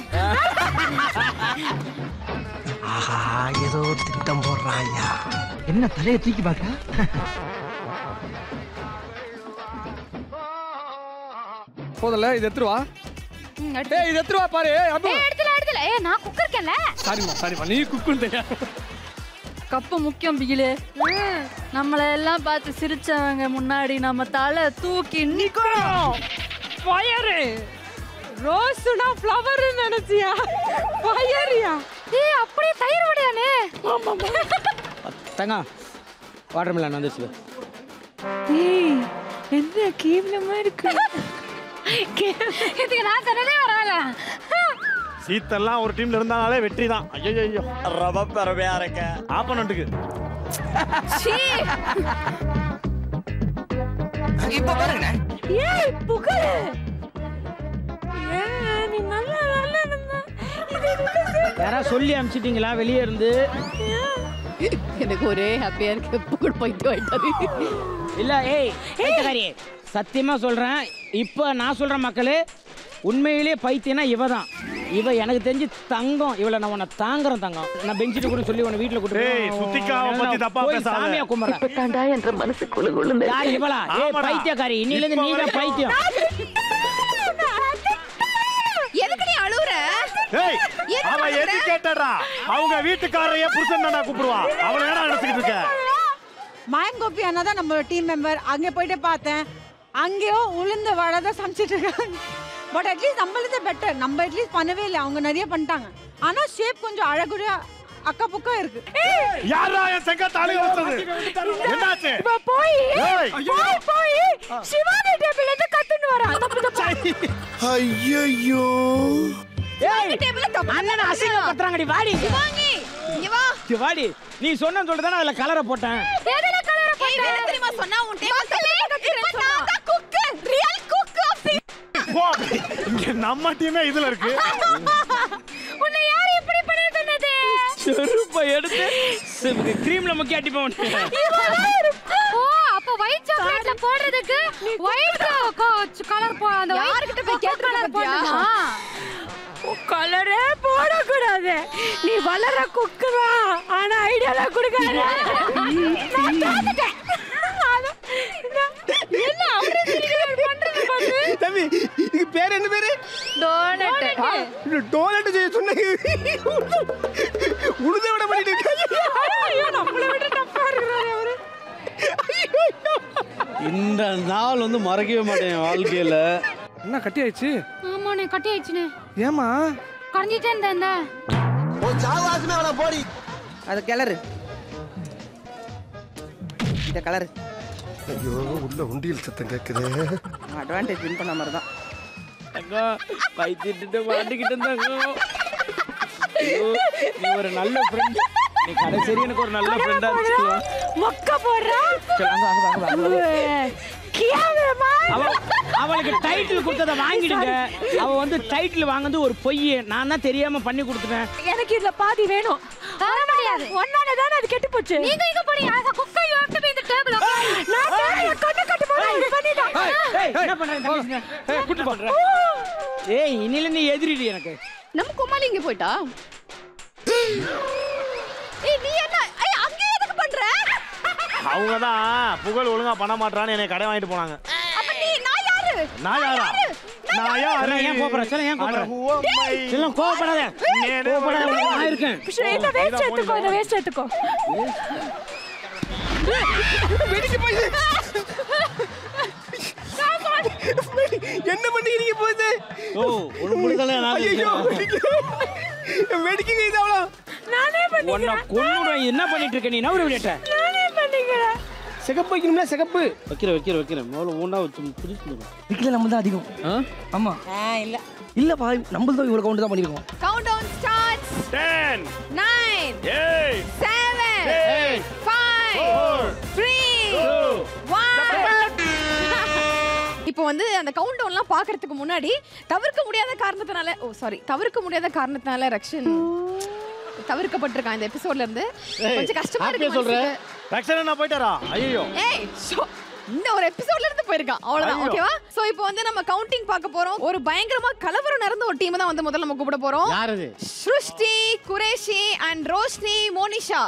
ஆஹா ஏதோ திட்டம் போடுறாயா என்ன தலையை தூக்கி பாக்க போதல இது எடுத்துருவா ஏய் இது எடுத்துருவா பாரு அப்பு ஏய் எடுத்துல எடுத்துல ஏய் நான் குக் இருக்கேன்ல சாரிம்மா சாரிம்மா நீ குக்குன்னு தெரியாது கப்பு முக்கியம் பிகிலு நம்மள எல்லாம் பார்த்து சிரிச்சவங்க முன்னாடி நம்ம தலை தூக்கி நிக்கணும் ஃபயரு ரோஸ்னா ஃப்ளவர் நினைச்சியா ஃபயரியா ஏய் அப்படியே தயிர் வடையானே தங்க வாட்டர் மிலன் வந்துச்சு ஏய் என்ன கேவலமா இருக்கு இதுக்கு நான் சொன்னதே வரால சீத்தெல்லாம் ஒரு டீம்ல இருந்தாலே வெற்றி தான் ஐயோ ரவ பரவையா இருக்க ஆப்பனண்ட்டுக்கு இப்ப பாருங்க ஏய் புகழ் ஏய், நீ நல்லா நல்லா இருந்த இது என்ன யாராவது சொல்லி அனுப்பிச்சிட்டீங்களா வெளியே இருந்து எனக்கு ஒரே ஹாப்பியா இருக்கு புகழ் போயிட்டு ஆயிட்டாரு இல்ல ஏய் பைத்தியக்காரி சத்தியமா சொல்றேன் இப்போ நான் சொல்றேன் மக்களே உண்மையிலேயே பைத்தியனா இவ தான் இவ எனக்கு தெரிஞ்சு தங்கம் இவளை நான் உன்னை தாங்குறேன் தங்கம் நான் பெஞ்சிட்டு கூட சொல்லி உன்னை வீட்டுல கூட்டு ஏய், சுத்திக்காவை பத்தி தப்பா பேசாத. சாமியா கும்பிடுறேன் இப்பதான்டா என்ற மனசுக்குள்ள குழுந்து யார் இவளா ஏய் ஆமாடா. பைத்தியக்காரி இன்னில இருந்து நீ தான் பைத்தியம் எதுக்கு நீ அழுவுற ஏய் எதுக்கு அவ அழுகுற? எஜுகேட்டடா அவங்க வீட்டுக்காரையே புருஷன் தானா கூப்பிடுவா அவள என்ன நினைச்சிட்டு இருக்க மயம் கோபி அண்ணா தான் நம்ம டீம் மெம்பர் அங்கே போயிட்டு பார்த்தேன் அங்கேயும் உளுந்து வடை தான் சமைச்சிட்டு இருக்காங்க பட் அட்லீஸ்ட் நம்மளது பெட்டர் நம்ம அட்லீஸ்ட் பண்ணவே இல்லை அவங்க நிறைய பண்ணிட்டாங்க ஆனா ஷேப் கொஞ்சம் அழகுறையா அக்கா பக்கம் இருக்கு யாரா என் செங்க தாலி வச்சது என்னாச்சு இப்ப போய் ஏய். போய் போய் சிவானி டேபிள்ல இருந்து கத்துன்னு வரா தப்பு தப்பு ஐயோ ஏய் அண்ணன் அசிங்கப்படுத்துறாங்கடி வாடி சிவாங்கி இங்க வா இங்க வாடி நீ சொன்ன சொல்லிட்டு தான் அதுல கலரை போட்டேன் எதுல கலர போட்ட என்ன தெரியுமா சொன்னா உன் டேபிள் இப்ப நான் தான் cook real cook of the போ அப்படி. இங்க நம்ம டீமே இதுல இருக்கு உன்னை யார் இப்படி பண்ண சொன்னது செருப்பை எடுத்து கிரீம்ல முக்கி அடிப்போம் ஓ அப்ப ஒயிட் சாக்லேட்ல போடுறதுக்கு ஒயிட் கலர் போ அந்த யார்கிட்ட போய் கேட்டிருக்க கலர் பாத்தியா? போடணுமா கலரே போடக்கூடாது நீ வளர குக்குவா ஆனா ஐடியாலாம் கொடுக்காத நான் தோத்துட்டேன். அது- நான்- என்ன அவரே சிரிக்கிறார் பண்றது பாரு. தம்பி இதுக்கு பேர் என்ன பேரு டோனட் டோலட் செய்ய சொன்னீங்க உழுத விட பண்ணிட்டு இருக்காங்க ஐயோ, நம்மளை விட tough ஆ இருக்கிறாரு அவரு. இந்த நாள் வந்து மறக்கவே மாட்டேன் என் வாழ்க்கையில என்ன கட்டி ஆயிடுச்சு ஆமா நீ கட்டி ஆயிடுச்சுனே ஏமா கரைஞ்சிட்டே இருந்த இந்த ஒரு சாவாசமே அவளை போடி அது கிளறு இந்த கலர் ஐயோ உள்ள உண்டியல் சத்தம் கேக்குது அட்வான்டேஜ் வின் பண்ண மாதிரி தான் தங்கம் பைத்திட்டு மாட்டிக்கிட்டு தங்கம் ஐயோ, நீ ஒரு நல்ல ஃப்ரெண்ட் நீ கடைசி எனக்கு ஒரு நல்ல ஃப்ரெண்டா இருந்துச்சு மொக்க போடுறா சரி, அங்க, அங்க, அங்க, அங்க, அங்க. கியாவேமா அவ- அவளுக்கு டைட்டில் கொடுத்ததை வாங்கிடுங்க அவ வந்து டைட்டில் வாங்குறது ஒரு பொய் நான் தான் தெரியாம பண்ணி கொடுத்துட்டேன் எனக்கு இதுல பாதி வேணும் தர முடியாது ஒன்னால தானே அது கெட்டு போச்சு நீங்க இங்க போறீங்க as a cook you have to be in the table நான் தேவைய கண்ணு கட்டு போறேன் இது பண்ணிட்டான் ஏய், என்ன பண்ற கூட்டு பண்ற ஏய் இனில நீ எதிரிடி எனக்கு நம்ம குமாலி இங்க போயிட்டா ஏய் நீ என்ன ஏய் அங்க எதுக்கு பண்ற அவங்க தான் புகழ் ஒழுங்கா பண்ண மாட்டான்னு என்னை கடை வாங்கிட்டு போனாங்க அப்ப நீ நான் யாரு நான் யாரா நான் யாரு செல்லம், ஏன் கோபப்படுற? செல்லம், ஏன் கோபப்படுற? அட, who am I? செல்லம், கோவப்படாத. நேரே கோவப்படாத, வரல. நான் இருக்கேன். இந்த வேஸ்ட் எடுத்துக்கோ இந்த வேஸ்ட் எடுத்துக்கோ வெடிக்க போகுது என்ன பண்ணிக்கிறீங்க போகுது ஓ ஒரு முடிதல நான் ஐயோ வெடிக்குங்க இது அவ்வளோ நானே உன்னை பண்ணிக்கிறேன் கொன்னுடுவேன் என்ன பண்ணிட்டு இருக்க நீ நவரு விடட்ட நானே பண்ணிக்கிறேன் சிகப்பு வைக்கணும்னா சிகப்பு வைக்கிற வைக்கிற வைக்கிறேன் முதல்ல மூணா வச்சு புரிச்சு விக்கல நம்ம தான் அதிகம் ஆமா இல்ல இல்லப்பா நம்மள தான் இவ்வளவு கவுண்ட் தான் பண்ணிருக்கோம் கவுண்ட் டவுன் ஸ்டார்ட்ஸ் 10 9 8 7 Eight, 5 3 1 இப்போ வந்து அந்த கவுண்ட் டவுன்லாம் பார்க்கறதுக்கு முன்னாடி தவிர்க்க முடியாத காரணத்தினால ஓ சாரி தவிர்க்க முடியாத காரணத்தினால ரக்ஷன் தவிர்க்கப்பட்டிருக்கான் இந்த எபிசோட்ல இருந்து கொஞ்சம் கஷ்டமா இருக்கு மனசுக்கு. ரக்ஷன் நான் போயிட்டாரா ஐயோ ஏய் ஷோ இந்த ஒரு எபிசோட்ல இருந்து போயிருக்கான் அவ்வளவுதான் ஐயோ. ஓகேவா சோ இப்போ வந்து நம்ம கவுண்டிங் பார்க்க போறோம் ஒரு பயங்கரமா கலவரம் நடந்த ஒரு டீம் தான் வந்து முதல்ல நம்ம கூப்பிட போறோம் யார் அது ஸ்ருஷ்டி குரேஷி அண்ட் ரோஷினி மோனிஷா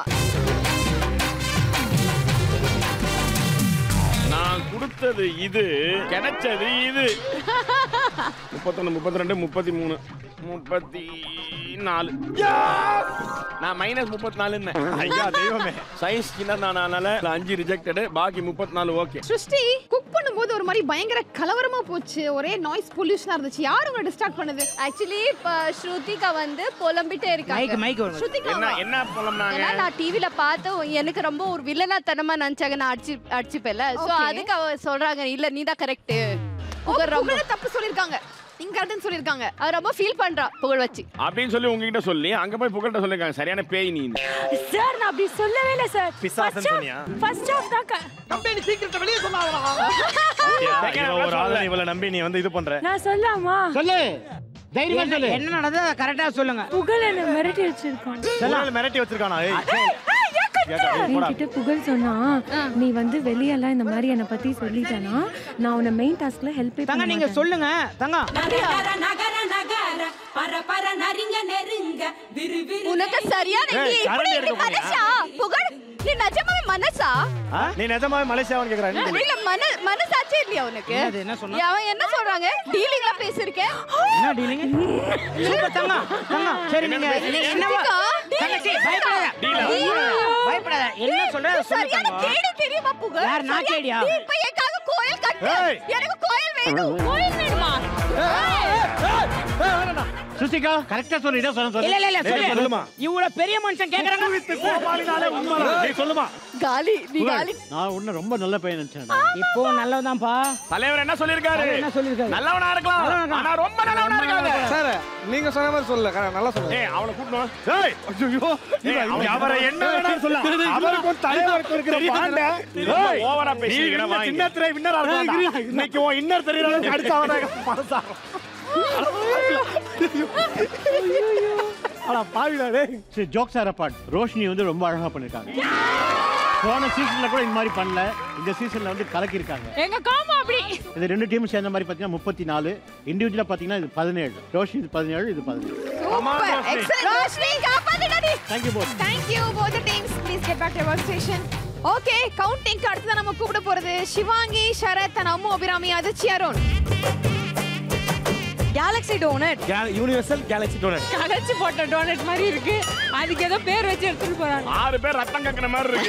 நான் கொடுத்தது இது கிடைச்சது இது முப்பத்தொன்னு முப்பத்தி ரெண்டு முப்பத்தி மூணு முப்பத்தி நாலு நான் மைனஸ் முப்பத்தி நாலு ஐயா, தெய்வமே. சயின்ஸ் சின்ன நானால அஞ்சு ரிஜெக்டடு பாக்கி முப்பத்தி நாலு ஓகே ஸ்ருஷ்டி குக் பண்ணும்போது ஒரு மாதிரி பயங்கர கலவரமா போச்சு ஒரே நாய்ஸ் பொல்யூஷனா இருந்துச்சு யார் உங்களை டிஸ்டார்ட் பண்ணது ஆக்சுவலி இப்ப ஸ்ருதிகா வந்து புலம்பிட்டே இருக்காங்க மைக், மைக் வருங்க. ஸ்ருதிகா என்ன என்ன புலம்னாங்க ஏன்னா நான் டிவில பார்த்து எனக்கு ரொம்ப ஒரு வில்லனா தனமா நினைச்சாங்க நான் அடிச்சு அடிச்சுப்பேல சோ Okay. அதுக்கு அவ சொல்றாங்க இல்ல நீ தான் கரெக்ட் புகழ் ரொம்ப தப்பு சொல்லிருக்காங்க நீங்க கரெக்ட்னு சொல்லிருக்காங்க அவ ரொம்ப ஃபீல் பண்றா புகழ் வச்சு அப்படின்னு சொல்லி உங்ககிட்ட சொல்லி அங்க போய் புகழ்கிட்ட சொல்லிருக்காங்க சரியான பேய் நீ சார் நான் அப்படி சொல்லவே இல்லை சார் பிசாசுன்னு சொன்னியா? ஃபர்ஸ்ட் ஆஃப் தான் க- கம்பெனி சீக்கிரத்தை வெளியே சொன்னாங்களா ஒரு ஆளை இவளை நம்பி நீ வந்து இது பண்ற நான் சொல்லாமா சொல்லு தைரியமா என்ன- சொல்லு என்ன நடந்தது கரெக்டா சொல்லுங்க புகழ் என்ன மிரட்டி வச்சிருக்கான் புகழ் மிரட்டி வச்சிருக்கானா ஏய் கேட்டா, ஏய், போடா. என்கிட்ட புகழ் சொன்னா நீ வந்து வெளியெல்லாம் இந்த மாதிரி என்னை பத்தி சொல்லிட்டேனா நான் உன்னை மெயின் டாஸ்க்ல ஹெல்ப் தங்க நீங்க சொல்லுங்க தங்க உனக்கு சரியான ஏய், நீ எப்படி கரண்ட் இப்படி எடுக்க போறியா? மனசா புகழ் நீ நிஜமாவே மனசா ஆ? நீ நிஜமாவே மலேசியாவான்னு கேக்குறாங்க இல்ல மன மனசாச்சே இல்லையா உனக்கு என்னது, என்ன சொன்னா? அவன் என்ன சொல்றாங்க டீலிங்ல பேசிருக்கேன் என்ன டீலிங் சூப்பர் தங்க தங்க சரி நீங்க நீங்க என்னவா தங்கச்சி பயப்படாத பயப்படாத என்ன சொல்ற அதை சொல்லு சரியான தங்கம். கேடி தெரியுமா புகழ் யார், நான் சரியா- கேடியா? நீ இப்ப எனக்காக கோயில் கட்டு ஏய். எனக்கு கோயில் வேணும் கோயில் வேணுமா சுசிகா கரெக்டா சொல்லு இதான் சொல்ல இல்ல இல்ல இல்ல ஏய், சொல்லு சொல்லுமா. இவ்வளவு பெரிய மனுஷன் கேக்குறாங்க கோமாளினாலே உண்மைதான். நீ சொல்லுமா காலி நீ காலி நான் உன்ன ரொம்ப நல்ல பையன் நினைச்சேன் இப்போ நல்லவதான்ப்பா தலைவர் என்ன சொல்லிருக்காரு தலைவர் என்ன சொல்லிருக்காரு? நல்லவனா இருக்கலாம் நல்லவனா இருக்கலாம். ஆனா ரொம்ப நல்லவனா இருக்காது சார் நீங்க சொன்ன மாதிரி சொல்லல க- நல்லா சொல்லுங்க ஏய் அவனை கூட்டணும் ஏய் ஐயோ ஏய், அவன் அவரை என்ன வேணாலும் சொல்லலாம் அவருக்கும் தலைவருக்கும் இருக்கிற பாண்ட ரொம்ப ஓவரா நீ பேசிக்கிறேன் இன்னும் வாங்க சின்ன திரை வின்னரா இருக்கலாம் இன்னைக்கு உன் இன்னர் தெரியற அளவுக்கு அடிச்சாவதா மனசாரம் ஆனா பாவிடா டேய் சரி ஜோக்ஸ் ஆர் அப்பார்ட் ரோஷினி வந்து ரொம்ப அழகா பண்ணிருக்காங்க போன சீசன்ல கூட இந்த மாதிரி பண்ணல இந்த சீசன்ல வந்து கலக்கி இருக்காங்க எங்க காமா அப்படி இது ரெண்டு டீம் சேர்ந்த மாதிரி பாத்தீங்கன்னா முப்பத்தி நாலு இண்டிவிஜுவலா பாத்தீங்கன்னா இது பதினேழு ரோஷினி இது பதினேழு இது பதினேழு சூப்பர் எக்ஸலென்ட் ரோஷினி காப்பாத்துடா நீ thank you both Thank you both the teams. Please get back to your workstation. Okay counting அடுத்து நம்ம கூப்பிட போறது சிவாங்கி சரத் and அம்மு அபிராமி அதிர்ச்சி Arun galaxy donut universal galaxy donut கலைச்சு போட்ட டோனட் மாதிரி இருக்கு அதுக்கு ஏதோ பேர் வச்சு எடுத்துட்டு போறாங்க ஆறு பேர் ரத்தம் கக்கிற மாதிரி இருக்கு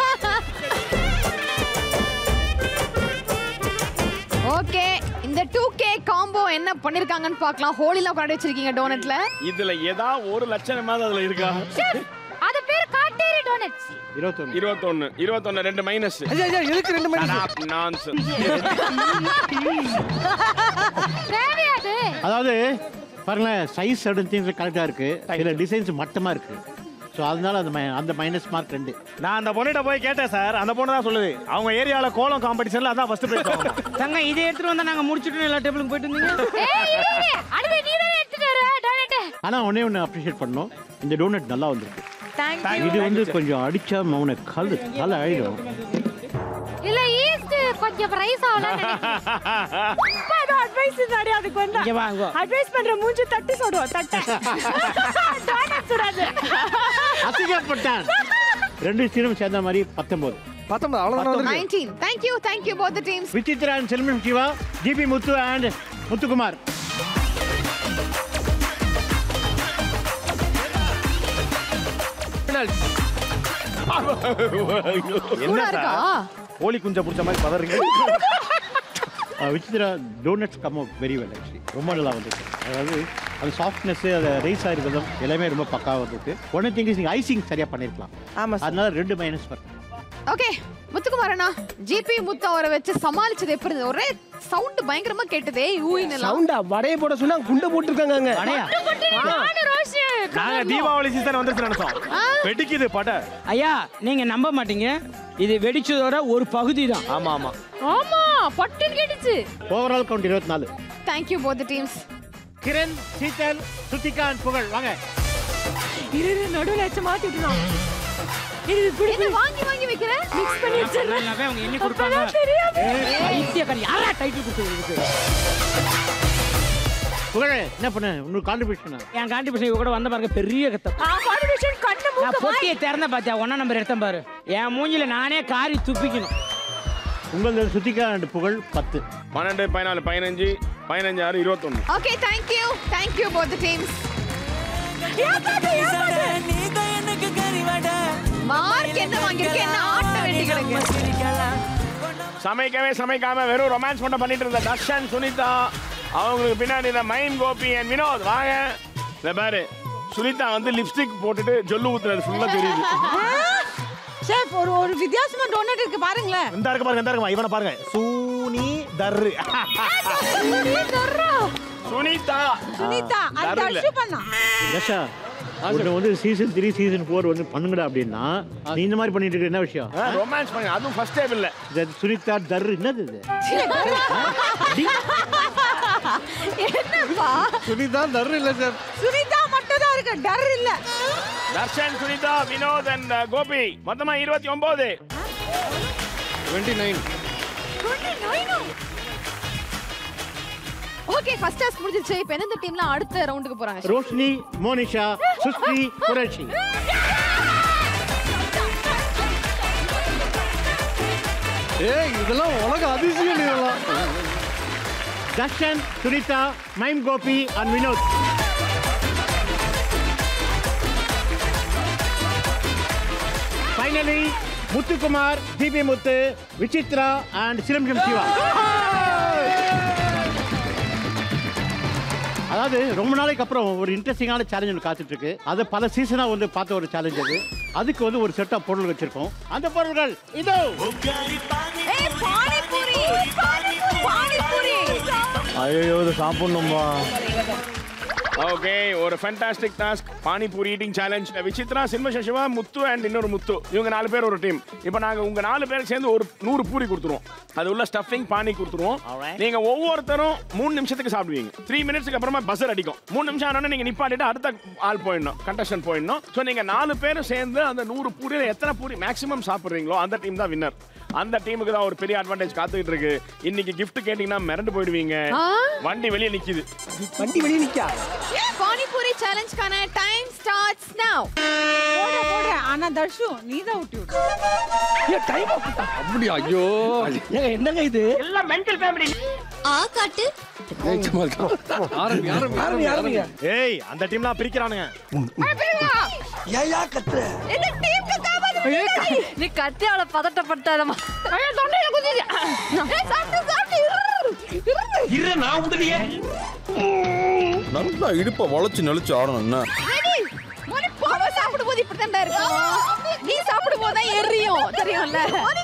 ஓகே இந்த டூ கே காம்போ என்ன பண்ணிருக்காங்கன்னு பார்க்கலாம் ஹோலிலாம் கொண்டாடி வச்சிருக்கீங்க டோனட்ல இதுல ஏதா ஒரு லட்சணமாவது அதுல இருக்கா அது பேர் காட்டேரி டோனட்ஸ் இருபத்தொன்னு இருபத்தொன்னு இருபத்தொன்னு ரெண்டு மைனஸ் ஐயா, ஐயா, எதுக்கு ரெண்டு minus? நான்சென்ஸ் தேவையாது அதாவது பாருங்களேன் சைஸ் சர்டன் திங்ஸ் கரெக்டாக இருக்கு சில டிசைன்ஸ் மட்டமாக இருக்கு ஸோ அதனால அந்த mi- அந்த மைனஸ் மார்க் ரெண்டு நான் அந்த பொண்ணுகிட்ட போய் கேட்டேன் சார் அந்த பொண்ணு தான் சொல்லுது அவங்க ஏரியாவில் கோலம் காம்படிஷன்ல அதான் ஃபர்ஸ்ட் பிரைஸ் தங்க இதை எடுத்துட்டு வந்தா நாங்க முடிச்சுட்டு எல்லா டேபிளுக்கு போயிட்டு இருந்தீங்க ஏய் இரு, இரு. அடுத்து நீ தான் எடுத்துட்டு வர டொனேட் ஆனால் ஒன்றே ஒன்று அப்ரிஷியேட் பண்ணோம் இந்த டோனட் நல்லா வந்திருக்கு தேங்க் இது வந்து கொஞ்சம் அடிச்சா மௌன கல் கல் ஆயிடும் இல்ல ஈஸ்ட் கொஞ்சம் பிரைஸ் ஆகலாம் அப்பா ஏதோ அட்வைஸ் இருந்தாரு அதுக்கு வந்தா இங்க வா, இங்க வா. அட்வைஸ் பண்ற மூஞ்சி தட்டி சொல்லுவோம் தட்ட டோனட் சுடாது அசிங்கப்பட்டான் ரெண்டு சீனும் சேர்ந்த மாதிரி பத்தொன்பது பத்தொன்பது அவ்வளோதான் வந்திருக்கு 19 thank you thank you both the teams Vichitra and Selvam Siva GP Muthu and Muthukumar என்ன சார் கோழி குஞ்சை பிடிச்ச மாதிரி பதறீங்க Vichitra donuts come out very well actually ரொம்ப நல்லா வந்திருக்கு அதாவது அந்த சாஃப்ட்னஸ் அதை ரைஸ் ஆகிருக்கிறதும் எல்லாமே ரொம்ப பக்காவாக வந்திருக்கு ஒன் திங் இஸ் ஐசிங் சரியாக பண்ணியிருக்கலாம் ஆமாம் அதனால ரெண்டு மைனஸ் வரும் ஓகே முத்துக்குமாரண்ணா ஜிபி முத்து அவரை வச்சு சமாளிச்சது எப்படி இருந்தது ஒரே சவுண்ட் பயங்கரமா கேட்டதே யூயின் எல்லாம் சவுண்டா வடைய போட சொன்னா குண்டை போட்டுருக்காங்க அங்க நானு ரோஷி நாங்க தீபாவளி சீசன் வந்துருச்சு நினைச்சோம் வெடிக்குது பட ஐயா நீங்க நம்ப மாட்டீங்க இது வெடிச்சதோட ஒரு பகுதி தான் ஆமா ஆமா ஆமா பட்டுன்னு கேட்டுச்சு ஓவரால் கவுண்ட் இருபத்தி நாலு thank you both the teams Kiran சீதல் சுத்திகா and புகழ் வாங்க இரு இரு நடுவுல வச்சு மாத்தி விட்டுலாம் இது இப்படி என்ன வாங்கி வாங்கி வைக்கிற மிக்ஸ் பண்ணி வச்சிடுறேன் எல்லாமே அவங்க எண்ணி கொடுப்பாங்க அப்பதான் தெரியாது. பைத்தியக்காரி யாரா டைட்டில் கொடுத்தது இதுக்கு புகழ் என்ன பண்ண இன்னொரு கான்ட்ரிபியூஷன் என் கான்ட்ரிபியூஷன் இவ கூட வந்த பாருங்க பெரிய கத்த ஆ கான்ட்ரிபியூஷன் கண்ணு நான் மூக்கு பொட்டியை திறந்த பாத்தியா ஒன்னா நம்பர் எடுத்தேன் பாரு என் மூஞ்சில நானே காரி துப்பிக்கணும் உங்களது சுத்திகா அண்ட் புகழ் பத்து பன்னெண்டு பதினாலு பதினஞ்சு பதினஞ்சு ஆறு இருபத்தொன்னு okay thank you thank you both the teams mark என்ன வாங்கியிருக்க என்ன ஆட்ட வேண்டி கிடக்கு சமைக்கவே சமைக்காம வெறும் ரொமான்ஸ் மட்டும் பண்ணிட்டு இருந்த தர்ஷன் சுனிதா அவங்களுக்கு பின்னாடி இந்த மைன் கோபி அண்ட் வினோத் வாங்க இந்த பாரு சுனிதா வந்து லிப்ஸ்டிக் போட்டுட்டு ஜொல்லு ஊத்துறது ஃபுல்லா தெரியுது ஷெஃப் ஒரு ஒரு வித்தியாசமா டோனட் இருக்கு பாருங்களேன் இந்த இருக்கு பாருங்க இந்த இருக்கு இவனை பாருங்க சூனி தர்ரு சுனிதா சுனிதா அது தர்ரு இல்ல. தர்ஷு பண்ணா தஷா ஒன்று வந்து சீசன் த்ரீ சீசன் ஃபோர் வந்து பண்ணுங்கடா அப்படின்னா நீ இந்த மாதிரி பண்ணிட்டு இருக்க என்ன விஷயம் ரொமான்ஸ் பண்ணி அதுவும் ஃபர்ஸ்ட் டேபிள்ல இந்த சுனிதா தர் என்னது இது என்னப்பா சுனிதா தர்ற இல்ல சார் சுனிதா மட்டும் தான் இருக்கு டர் இல்ல தர்ஷன் சுனிதா வினோத் அண்ட் கோபி மொத்தமா இருபத்தி ஒன்பது twenty nine okay first task முடிஞ்சிருச்சு இப்போ எந்தெந்த டீம்லாம் அடுத்த ரவுண்டுக்கு போறாங்க ரோஷினி மோனிஷா சுஸ்தி குரேஷி ஏய் இதெல்லாம் உலக அதிசயம் இதெல்லாம் Darshan Sunitha mime Gopi and Vinoth finally Muthukumar தீபி முத்து விசித்ரா அண்ட் சிலம்ஜம் சிவா அதாவது ரொம்ப நாளைக்கு அப்புறம் ஒரு இன்ட்ரெஸ்டிங்கான சேலஞ்ச் ஒன்று காத்துட்டு இருக்கு அது பல சீசனா வந்து பார்த்த ஒரு சேலஞ்ச் அது அதுக்கு வந்து ஒரு செட் ஆஃப் பொருள் வச்சிருக்கோம் அந்த பொருள்கள் இதோ ஏய் பானிபூரி பானிபூரி ஐயோ இது சாப்பிடணும்பா ஓகே ஒரு fantastic task panipuri eating challenge Vichitra சின்ம சசிவா முத்து அண்ட் இன்னொரு முத்து இவங்க நாலு பேர் ஒரு டீம் இப்போ நாங்க உங்க நாலு பேருக்கு சேர்ந்து ஒரு நூறு பூரி கொடுத்துருவோம் அது உள்ள ஸ்டஃபிங் பானி கொடுத்துருவோம் நீங்க ஒவ்வொருத்தரும் மூணு நிமிஷத்துக்கு சாப்பிடுவீங்க த்ரீ மினிட்ஸ்க்கு அப்புறமா பஸ்ஸர் அடிக்கும் மூணு நிமிஷம் ஆனோடனே நீங்க நிப்பாட்டிட்டு அடுத்த ஆள் போயிடணும் கண்டஸ்டன் போயிடணும் ஸோ நீங்க நாலு பேரும் சேர்ந்து அந்த நூறு பூரியில எத்தனை பூரி மேக்ஸிமம் சாப்பிடுறீங்களோ அந்த டீம் தான் வின்னர் அந்த டீமுக்கு தான் ஒரு பெரிய அட்வான்டேஜ் காத்துக்கிட்டு இருக்கு இன்னைக்கு gift கேட்டீங்கன்னா மிரண்டு போயிடுவீங்க ஆ? வண்டி வெளியே நிக்குது வண்டி வெளியே நிக்கா பானிபூரி சேலஞ்ச்க்கான டைம் ஸ்டார்ட்ஸ் நவ போட போட ஆனா தர்ஷு நீ தான் ஊட்டி விட்டு டைம் அப்படி ஐயோ ஏங்க என்னங்க இது எல்லாம் மென்டல் ஃபேமிலி ஆ காட்டு ஏய், சும்மா இருக்க. ஆரம்பி ஆரம்பி ஆரம்பி ஆரம்பிங்க ஏய் அந்த டீம்லாம் பிரிக்கிறானுங்க ஏயா கத்துற என்ன டீம்க்கு காவாது நீ கத்தியால பதட்டப்பட்டாதமா ஐயோ தொண்டையில குதிச்சு ஏய் சாப்பிட்டு சாப்பிட்டு இரு நான் உடலையே நல்லா இடுப்பை வளைச்சு நெளிச்சு ஆடணும் என்ன ரெடி மொழி பாவ சாப்பிடும்போது இப்படி தான் இருக்கும் நீ சாப்பிடும்போது தான் எரியும் தெரியும்ல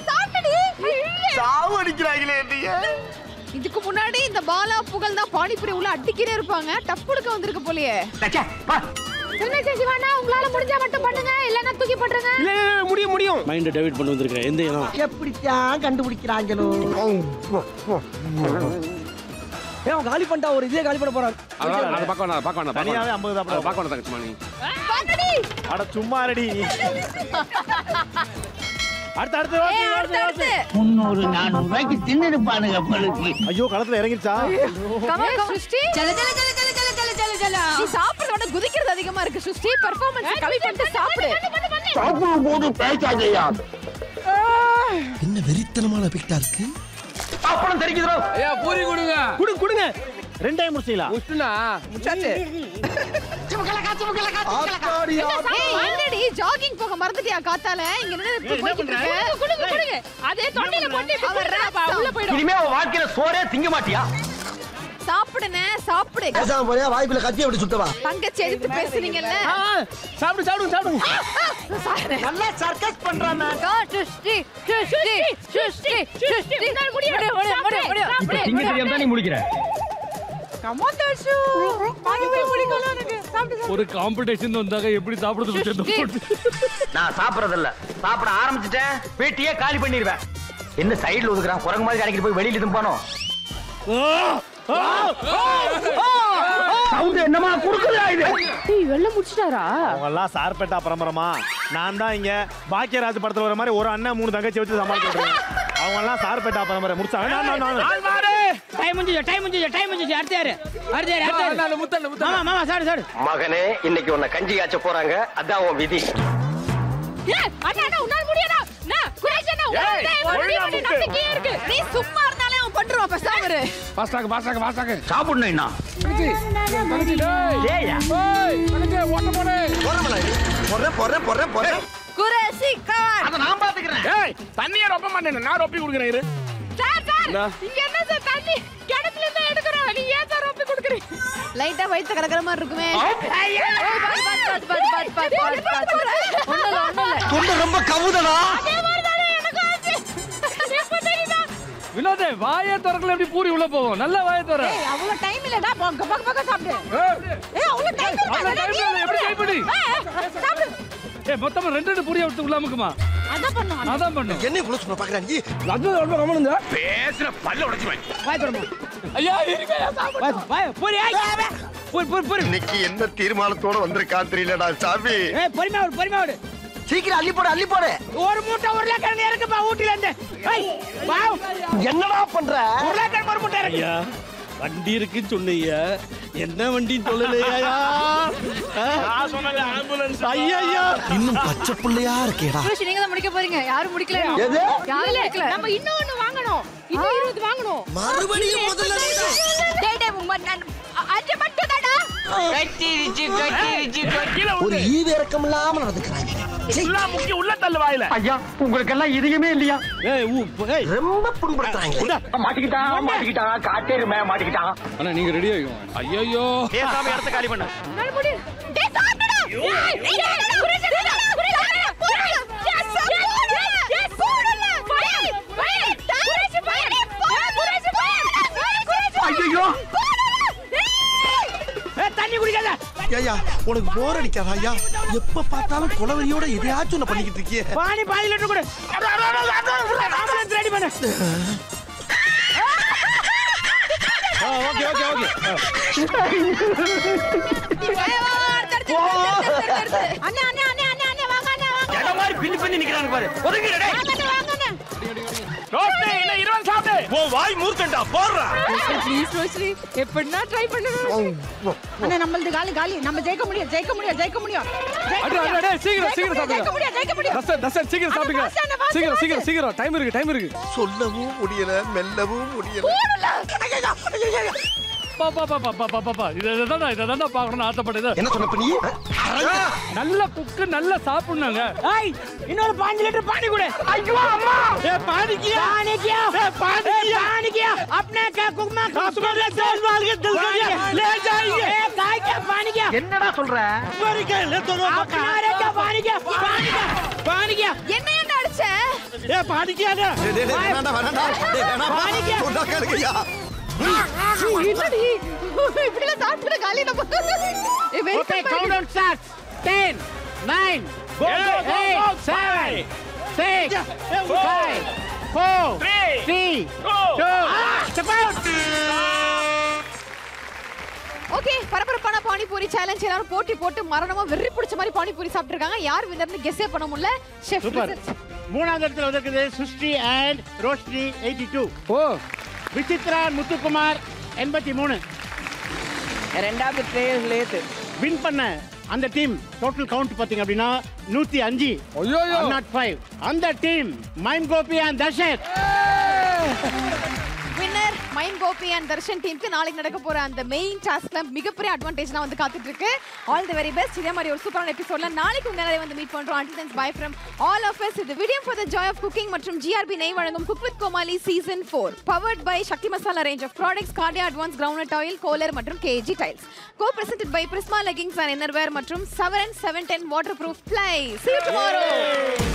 சாவு அடிக்கிறாங்களே நீங்க இதுக்கு முன்னாடி இந்த பாலா புகழ் தான் பானிபுரி உள்ள அடிக்கிறே இருப்பாங்க டப்புடுக்க வந்திருக்கு போலயே செல்மே சிவானா உங்களால முடிஞ்சா மட்டும் பண்ணுங்க இல்லன்னா தூக்கி போட்டுருங்க இல்ல இல்ல, இல்ல, முடியும் முடியும் மைண்டை டெபிட் பண்ணி வந்திருக்கிறேன் எந்த இனம் எப்படித்தான் கண்டுபிடிக்கிறாங்களோ ஏன் அவன் காலி பண்ணிட்டா ஒரு இதே காலி பண்ண போறான் அதான் அதை பார்க்க வேணாம் பார்க்க வேணாம் தனியாவே 50 தான் பார்க்க வேணாம் தங்கச்சி மணி அட சும்மா ரெடி அடுத்து அடுத்து ஏய், யோசி, அடுத்து, யோசி, அடுத்து. யோசி. முந்நூறு நானூறு ரூபாய்க்கு தின்னு இருப்பானுங்க பழுக்கு ஐயோ களத்துல இறங்கிருச்சா சிருஷ்டி நீ சாப்பிடுறத விட குதிக்கிறது அதிகமா இருக்கு சிருஷ்டி பெர்ஃபார்மன்ஸ் கம்மி பண்ணிட்டு சாப்பிடு சாப்பிடும் போது பேசாதையா என்ன வெறித்தனமான பிக்டா இருக்கு அப்புறம் தெரிக்குதோ ஐயா பூரி கொடுங்க குடு கொடுங்க ரெண்டே முடிச்சீங்களா முட்டுனா முச்சாச்சு ஏய் என்னடி ஜாகிங் போக மறந்துட்டியா காத்தால இங்க நின்னு இப்படி போய்கிட்டு இருக்க குடுங்க குடுங்க அதே தொண்டையில போட்டு அவர் உள்ள போய்டும் இனிமே அவன் வாழ்க்கையில சோறே திங்க மாட்டியா சாப்பிடுனே சாப்பிடு பேசாம போறியா வாய்ப்புல கத்தி அப்படி சுத்தவா தங்கச்சி எடுத்து பேசுறீங்கல்ல சாப்பிடு சாப்பிடுங்க சாப்பிடுங்க நல்லா சர்க்கஸ் பண்றானே சிருஷ்டி சிருஷ்டி சிருஷ்டி சிருஷ்டி திங்க தெரியாம தான் நீ முடிக்கிற கமான் தர்ஷு பானிபூரி பிடிக்கும் எனக்கு சாப்பிட்டு ஒரு காம்படிஷன் வந்தாங்க எப்படி சாப்பிடுறது நான் சாப்பிடறது இல்ல சாப்பிட ஆரம்பிச்சிட்டேன் பேட்டியே காலி பண்ணிடுவேன் என்ன சைடுல ஒதுக்குறான் குரங்கு மாதிரி கடைக்கிட்டு போய் வெளியில தும்பானோ சவுண்ட் என்னமா குடுக்குதா இது டேய் வெள்ள முடிச்சிட்டாரா அவங்க எல்லாம் சார்பேட்டா பரம்பரமா நான் தான் இங்க பாக்கியராஜ் படத்துல வர மாதிரி ஒரு அண்ணன் மூணு தங்கச்சி வச்சு சமாளிக்கிறேன் அவங்க எல்லாம் சார்பேட்டா பரம்பரை முடிச்சாங்க நான், நான், நான். டைம் முடிஞ்சு டைம் முடிஞ்சு டைம் முடிஞ்சு அடுத்த யாரு அடுத்த யாரு அடுத்த யாரு முத்தல் மாமா மாமா சாடு சாடு மகனே இன்னைக்கு உன்னை கஞ்சி காய்ச்ச போறாங்க அதான் உன் விதி ஏய் அண்ணா அண்ணா உன்னால முடியாதா அண்ணா குரேஷ் அண்ணா ஏய், ஒழுங்கா முட்டு. நம்பிக்கையே இருக்கு நீ சும்மா இருந்தாலே அவன் பண்றான் பேசாம இரு பாஸ்டாக பாஸ்டாக பாஸ்டாக சாப்பிடணும் என்ன போறேன் போறேன் போறேன் போறேன் குரேஷி கார் அத நான் பாத்துக்கிறேன் ஏய் தண்ணியை ரொப்ப மாட்டேன் நான் ரொப்பி கொடுக்குறேன் இரு சார் சார் என்ன? இங்க என்ன சார் தண்ணி கிணத்துல இருந்து எடுக்கறோம் நீ ஏன் சார் ரொப்பி குடுக்குறீங்க லைட்டா வயித்து கலக்கற மாதிரி இருக்குமே ஐயோ பாத்து பாத்து பாத்து பாத்து பாத்து பாத்து பாத்து ஒண்ணும் இல்ல ஒண்ணும் இல்ல தொண்டை ரொம்ப கவுதடா அதே மாதிரி தானே எனக்கும் ஆச்சு எப்ப தெரியுதா வினோதே வாயை திறக்கல எப்படி பூரி உள்ள போகும் நல்ல வாயை திற ஏய் அவ்வளவு டைம் இல்லடா பக்க பக்க பக்க சாப்பிடு ஏய் அவ்வளவு டைம் அவ்வளவு time இல்ல, எப்படி கைப்பிடி? சாப்பிடு ஏ மொத்தமா ரெண்டு ரெண்டு பூரியை எடுத்து உள்ள அமுக்குமா அதான் பண்ணுவோம் அதான் பண்ணும் என்ன இவ்வளவு சொல்ல பாக்குறாங்க நீ அது ரொம்ப கவனம் பேசுற பல்ல உடைச்சு வாய் திறமா ஐயா இருக்கையா வாய் வாய் பூரி ஆய் பூரி பூரி பூரி இன்னைக்கு என்ன தீர்மானத்தோட வந்திருக்கா தெரியலடா சாமி ஏய் பொறுமையா விடு பொறுமையா விடு சீக்கிரம் அள்ளி போடு அள்ளி போடு ஒரு மூட்டை உருளைக்கிழங்கு இறக்குப்பா ஊட்டில இருந்து ஏய் வாவ் என்னடா பண்ற உருளைக்கிழங்கு ஒரு மூட்டை இறக்கு ஐயா வண்டி இருக்குன்னு சொன்னீங்க என்ன வண்டின்னு சொல்லலையா நான் சொன்னது ஆம்புலன்ஸ் ஐயா இன்னும் பச்சை புள்ளையா இருக்கேடா குரேஷ் நீங்க தான் முடிக்க போறீங்க யாரும் முடிக்கல எது? யாரும் முடிக்கல நம்ம இன்னொன்னு வாங்கணும் இன்னும் இருபது வாங்கணும் மறுபடியும் முதல்ல நீடா. டேய் டேய் உம்ம நான் அஞ்சு மட்டும் தாடா கட்டிருச்சு கட்டிருச்சு கீழே ஒரு விட்டு ஈவு இறக்கம் இல்லாம நடந்துக்கிறாங்க உள்ள முக்கி உள்ள தள்ளு வாயில ஐயா உங்களுக்கெல்லாம் இதுவுமே இல்லையா ஏய் ஊ ஏய் ரொம்ப புண்படுத்துறாங்க மாட்டிக்கிட்டான் மாட்டிக்கிட்டான் காட்டேருமே மாட்டிக்கிட்டான் ஆனா நீங்க ரெடி ஆகிக்கோங்க ஐயோ பேசாம இடத்த காலி பண்ண என்னால முடியும் டேய் சாப்பிடுடா ஏய் இங்க என்னடா குரேஷ் என்னடா குரேஷ் போடல எஸ் எஸ் போடல பைய பைய குரேஷ் பைய குரேஷ் பைய குரேஷ் ஐயோ ஏய் தண்ணி குடிக்காத ஐயா உனக்கு போர் அடிக்காதா ஐயா எப்ப பார்த்தாலும் குலவரியோட எதையாச்சும் ஒண்ணு பண்ணிக்கிட்டு இருக்கியே பானி பாதி லிட்டர் கொடு ஆம்புலன்ஸ் ரெடி பண்ணு ஓகே ஓகே ஓகே அண்ணே அண்ணே அண்ணே அண்ணே அண்ணே வாங்க அண்ணே வாங்க இடம் மாதிரி பின்னி பின்னி நிக்கிறாங்க பாரு ஒதுங்கிடு டேய். அண்ணே வாங்க அண்ணே ரோஸ்ட் என்ன இருபது சாப்பிடு ஓ வாய் மூர்க்கண்டா போடுறா ப்ளீஸ் ரோஸ்லி எப்படினா ட்ரை பண்ணுங்க அண்ணே நம்மளது காலி காலி நம்ம ஜெயிக்க முடியும் ஜெயிக்க முடியும் ஜெயிக்க முடியும் ஜெயிக்க அடே, அடே, அடே, சீக்கிரம், ஜெயிக்க சீக்கிரம் முடியும், ஜெயிக்க முடியும் ஜெயிக்க முடியும் தசர் தசர் சீக்கிரம் சாப்பிடுங்க fast ஆ, fast, சீக்கிரம் fast. சீக்கிரம் சீக்கிரம் டைம் இருக்கு டைம் இருக்கு சொல்லவும் முடியல மெல்லவும் முடியல பா பா பா பா பா பா பா பா இதை தான் இதை தான் பார்க்கணும்னு ஆசைப்பட்டது என்ன சொன்ன பண்ணி நல்ல குக்கு நல்லா சாப்பிடுனாங்க ஏய் இன்னொரு பாஞ்சு லிட்டர் பானி கொடு ஐயோ அம்மா ए पानी किया पानी किया ए पानी किया पानी किया अपने क्या कुकमा कुकमा ले तेल वाल के दिल कर ले जाएंगे ए गाय के पानी क्या என்னடா சொல்ற अपना रे क्या पानी क्या पानी क्या पानी क्या என்ன என்ன அடிச்ச ஏ பாடிக்காத पानी क्या என்னடி இப்படிலாம் சாப்பிட்டு காலி நம்ம ஏ, வெயிட் ஓகே பண்ணு. Count down start 10 9 Go, go, go, go, 7 five, 6 four, 5 4 three, 3 two, 2 step out okay பரபரப்பான பானிபூரி சேலஞ்ச் எல்லாரும் போட்டி போட்டு மரணமா வெறி பிடிச்ச மாதிரி பானிபூரி சாப்பிட்டுருக்காங்க யார் வின்னர்னு கெஸ்ஸே பண்ண முடியல ஷெஃப் சூப்பர் மூணாவது இடத்துல வந்திருக்குது சுஷ்டி அண்ட் ரோஷ்னி எயிட்டி டூ ஓ விசித்ரா முத்துக்குமார் எண்பத்தி மூணு ரெண்டாவது பிளேயர் லேத்து வின் பண்ண அந்த டீம் டோட்டல் கவுண்ட் பாத்தீங்க அப்படின்னா நூத்தி அஞ்சு நாட் ஃபைவ் அந்த team mime Gopi and Darshan winner mime Gopi and Darshan டீமுக்கு நாளைக்கு நடக்க போற அந்த மெயின் டாஸ்க்ல மிகப்பெரிய அட்வான்டேஜ்லாம் வந்து காத்துட்டு இருக்கு ஆல் தி வெரி பெஸ்ட் இதே மாதிரி ஒரு சூப்பரான எபிசோட்ல நாளைக்கு உங்க எல்லாரையும் வந்து மீட் பண்றோம் until then bye from all of us இது video for the joy of cooking மற்றும் ஜிஆர்பி நெய் வழங்கும் cook with Comali season four powered by Sakthi Masala range of products Cardia advance ground oil கோலர் மற்றும் KG tiles co presented by Prisma leggings and innerwear மற்றும் seven seven ten water proof ply see you tomorrow